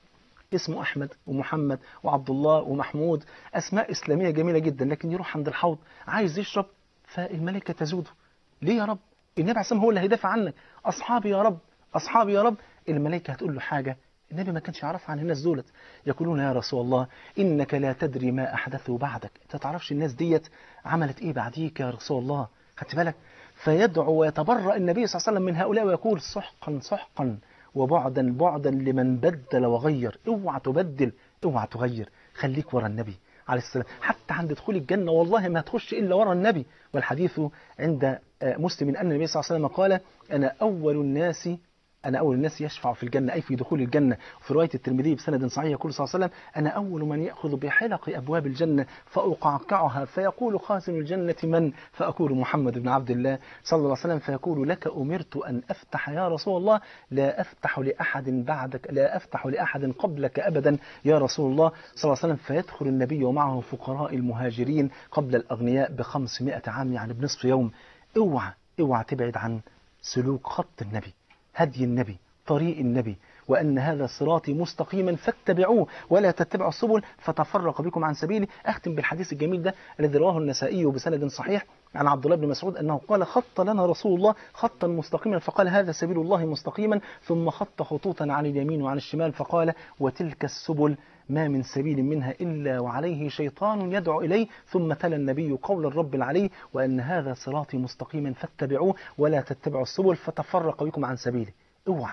A: اسمه أحمد ومحمد وعبد الله ومحمود أسماء إسلامية جميلة جدا لكن يروح عند الحوض عايز يشرب فالملائكة تزوده ليه يا رب النبي عليه الصلاة هو اللي هيدافع عنك أصحابي يا رب أصحابي يا رب الملائكة هتقول له حاجة النبي ما كانش يعرفها عن الناس دولت يقولون يا رسول الله إنك لا تدري ما أحدثوا بعدك أنت تعرفش الناس ديت عملت إيه بعديك يا رسول الله خدت بالك فيدعو ويتبرأ النبي صلى الله عليه وسلم من هؤلاء ويقول سحقا سحقا وبعدا بعدا لمن بدل وغير اوعى تبدل اوعى تغير خليك ورا النبي عليه السلام حتى عند دخول الجنة والله ما تخش إلا ورا النبي والحديث عند مسلم أن النبي صلى الله عليه وسلم قال أنا أول الناس أنا أول الناس يشفع في الجنة أي في دخول الجنة وفي رواية الترمذي بسند صحيح يقول صلى الله عليه وسلم أنا أول من يأخذ بحلق أبواب الجنة فأقعقعها فيقول خازن الجنة من فأقول محمد بن عبد الله صلى الله عليه وسلم فيقول لك أمرت أن أفتح يا رسول الله لا أفتح لأحد بعدك لا أفتح لأحد قبلك أبدا يا رسول الله صلى الله عليه وسلم فيدخل النبي ومعه فقراء المهاجرين قبل الأغنياء بخمسمائة عام يعني بنصف يوم اوعى اوعى تبعد عن سلوك خط النبي هدي النبي طريق النبي وأن هذا صراطي مستقيما فاتبعوه ولا تتبعوا السبل فتفرق بكم عن سبيلي أختم بالحديث الجميل ده الذي رواه النسائي بسند صحيح عن عبد الله بن مسعود أنه قال خط لنا رسول الله خطا مستقيما فقال هذا سبيل الله مستقيما ثم خط خطوطا عن اليمين وعن الشمال فقال وتلك السبل ما من سبيل منها إلا وعليه شيطان يدعو إليه ثم تلا النبي قول الرب العلي وأن هذا صراطي مستقيما فاتبعوه ولا تتبعوا السبل فتفرق بكم عن سبيله اوعى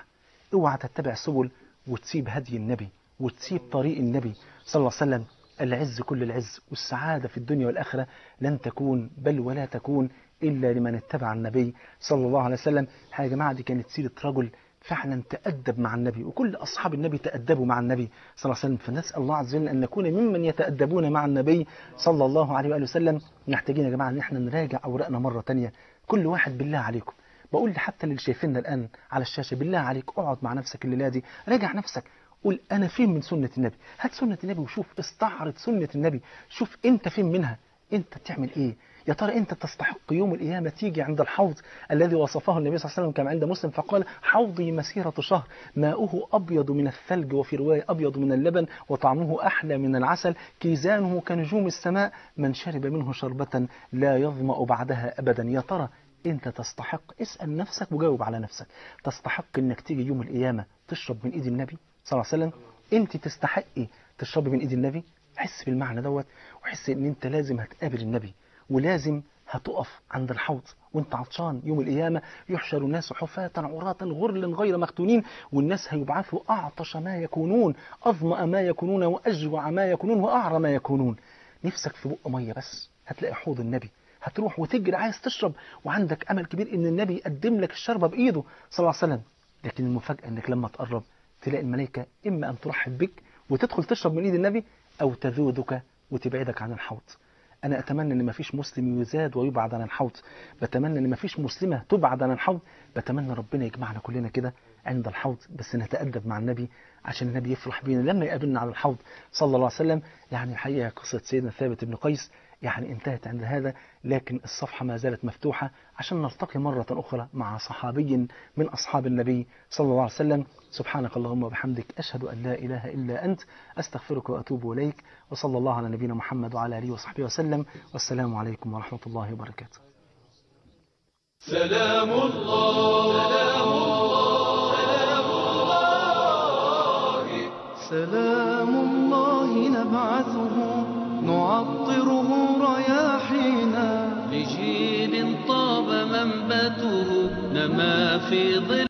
A: اوعى تتبع سبل وتسيب هدي النبي وتسيب طريق النبي صلى الله عليه وسلم العز كل العز والسعادة في الدنيا والآخرة لن تكون بل ولا تكون إلا لمن اتبع النبي صلى الله عليه وسلم يا جماعة دي كانت سيرة رجل فعلا تأدب مع النبي وكل أصحاب النبي تأدبوا مع النبي صلى الله عليه وسلم فنسأل الله عز وجل أن نكون ممن يتأدبون مع النبي صلى الله عليه وآله وسلم محتاجين يا جماعة أن احنا نراجع أوراقنا مرة تانية كل واحد بالله عليكم بقول حتى اللي شايفيننا الآن على الشاشة بالله عليك اقعد مع نفسك الليلة دي راجع نفسك قول أنا فين من سنة النبي هات سنة النبي وشوف استعرض سنة النبي شوف أنت فين منها أنت بتعمل إيه يا ترى أنت تستحق يوم القيامة تيجي عند الحوض الذي وصفه النبي صلى الله عليه وسلم كما عند مسلم فقال حوضي مسيرة شهر ماؤه أبيض من الثلج وفي رواية أبيض من اللبن وطعمه أحلى من العسل كيزانه كنجوم السماء من شرب منه شربة لا يظمأ بعدها أبدا يا ترى أنت تستحق اسأل نفسك وجاوب على نفسك تستحق أنك تيجي يوم القيامة تشرب من إيد النبي صلى الله عليه وسلم أنت تستحقي تشربي من إيد النبي حس بالمعنى دوت وحس ان انت لازم هتقابل النبي ولازم هتقف عند الحوض وانت عطشان يوم القيامة يحشر الناس حفاة عراة غرلا غير مختونين والناس هيبعثوا أعطش ما يكونون أظمأ ما يكونون وأجوع ما يكونون وأعرى ما يكونون نفسك في بق مية بس هتلاقي حوض النبي هتروح وتجري عايز تشرب وعندك أمل كبير إن النبي يقدم لك الشربة بإيده صلى الله عليه وسلم لكن المفاجأة إنك لما تقرب تلاقي الملائكة إما أن ترحب بك وتدخل تشرب من إيد النبي أو تذودك وتبعدك عن الحوض أنا أتمنى أن مفيش مسلم يزاد ويبعد عن الحوض بتمنى أن مفيش مسلمة تبعد عن الحوض بتمنى ربنا يجمعنا كلنا كده عند الحوض بس نتأدب مع النبي عشان النبي يفرح بينا لما يقابلنا على الحوض صلى الله عليه وسلم يعني الحقيقة قصة سيدنا ثابت بن قيس يعني انتهت عند هذا لكن الصفحة ما زالت مفتوحة عشان نلتقي مرة أخرى مع صحابي من أصحاب النبي صلى الله عليه وسلم سبحانك اللهم وبحمدك أشهد أن لا إله إلا أنت أستغفرك وأتوب إليك وصلى الله على نبينا محمد وعلى آله وصحبه وسلم والسلام عليكم ورحمة الله وبركاته
B: سلام الله سلام الله سلام الله سلام الله نبعثه نعطره رياحينا لجيل طاب منبته نما في ظل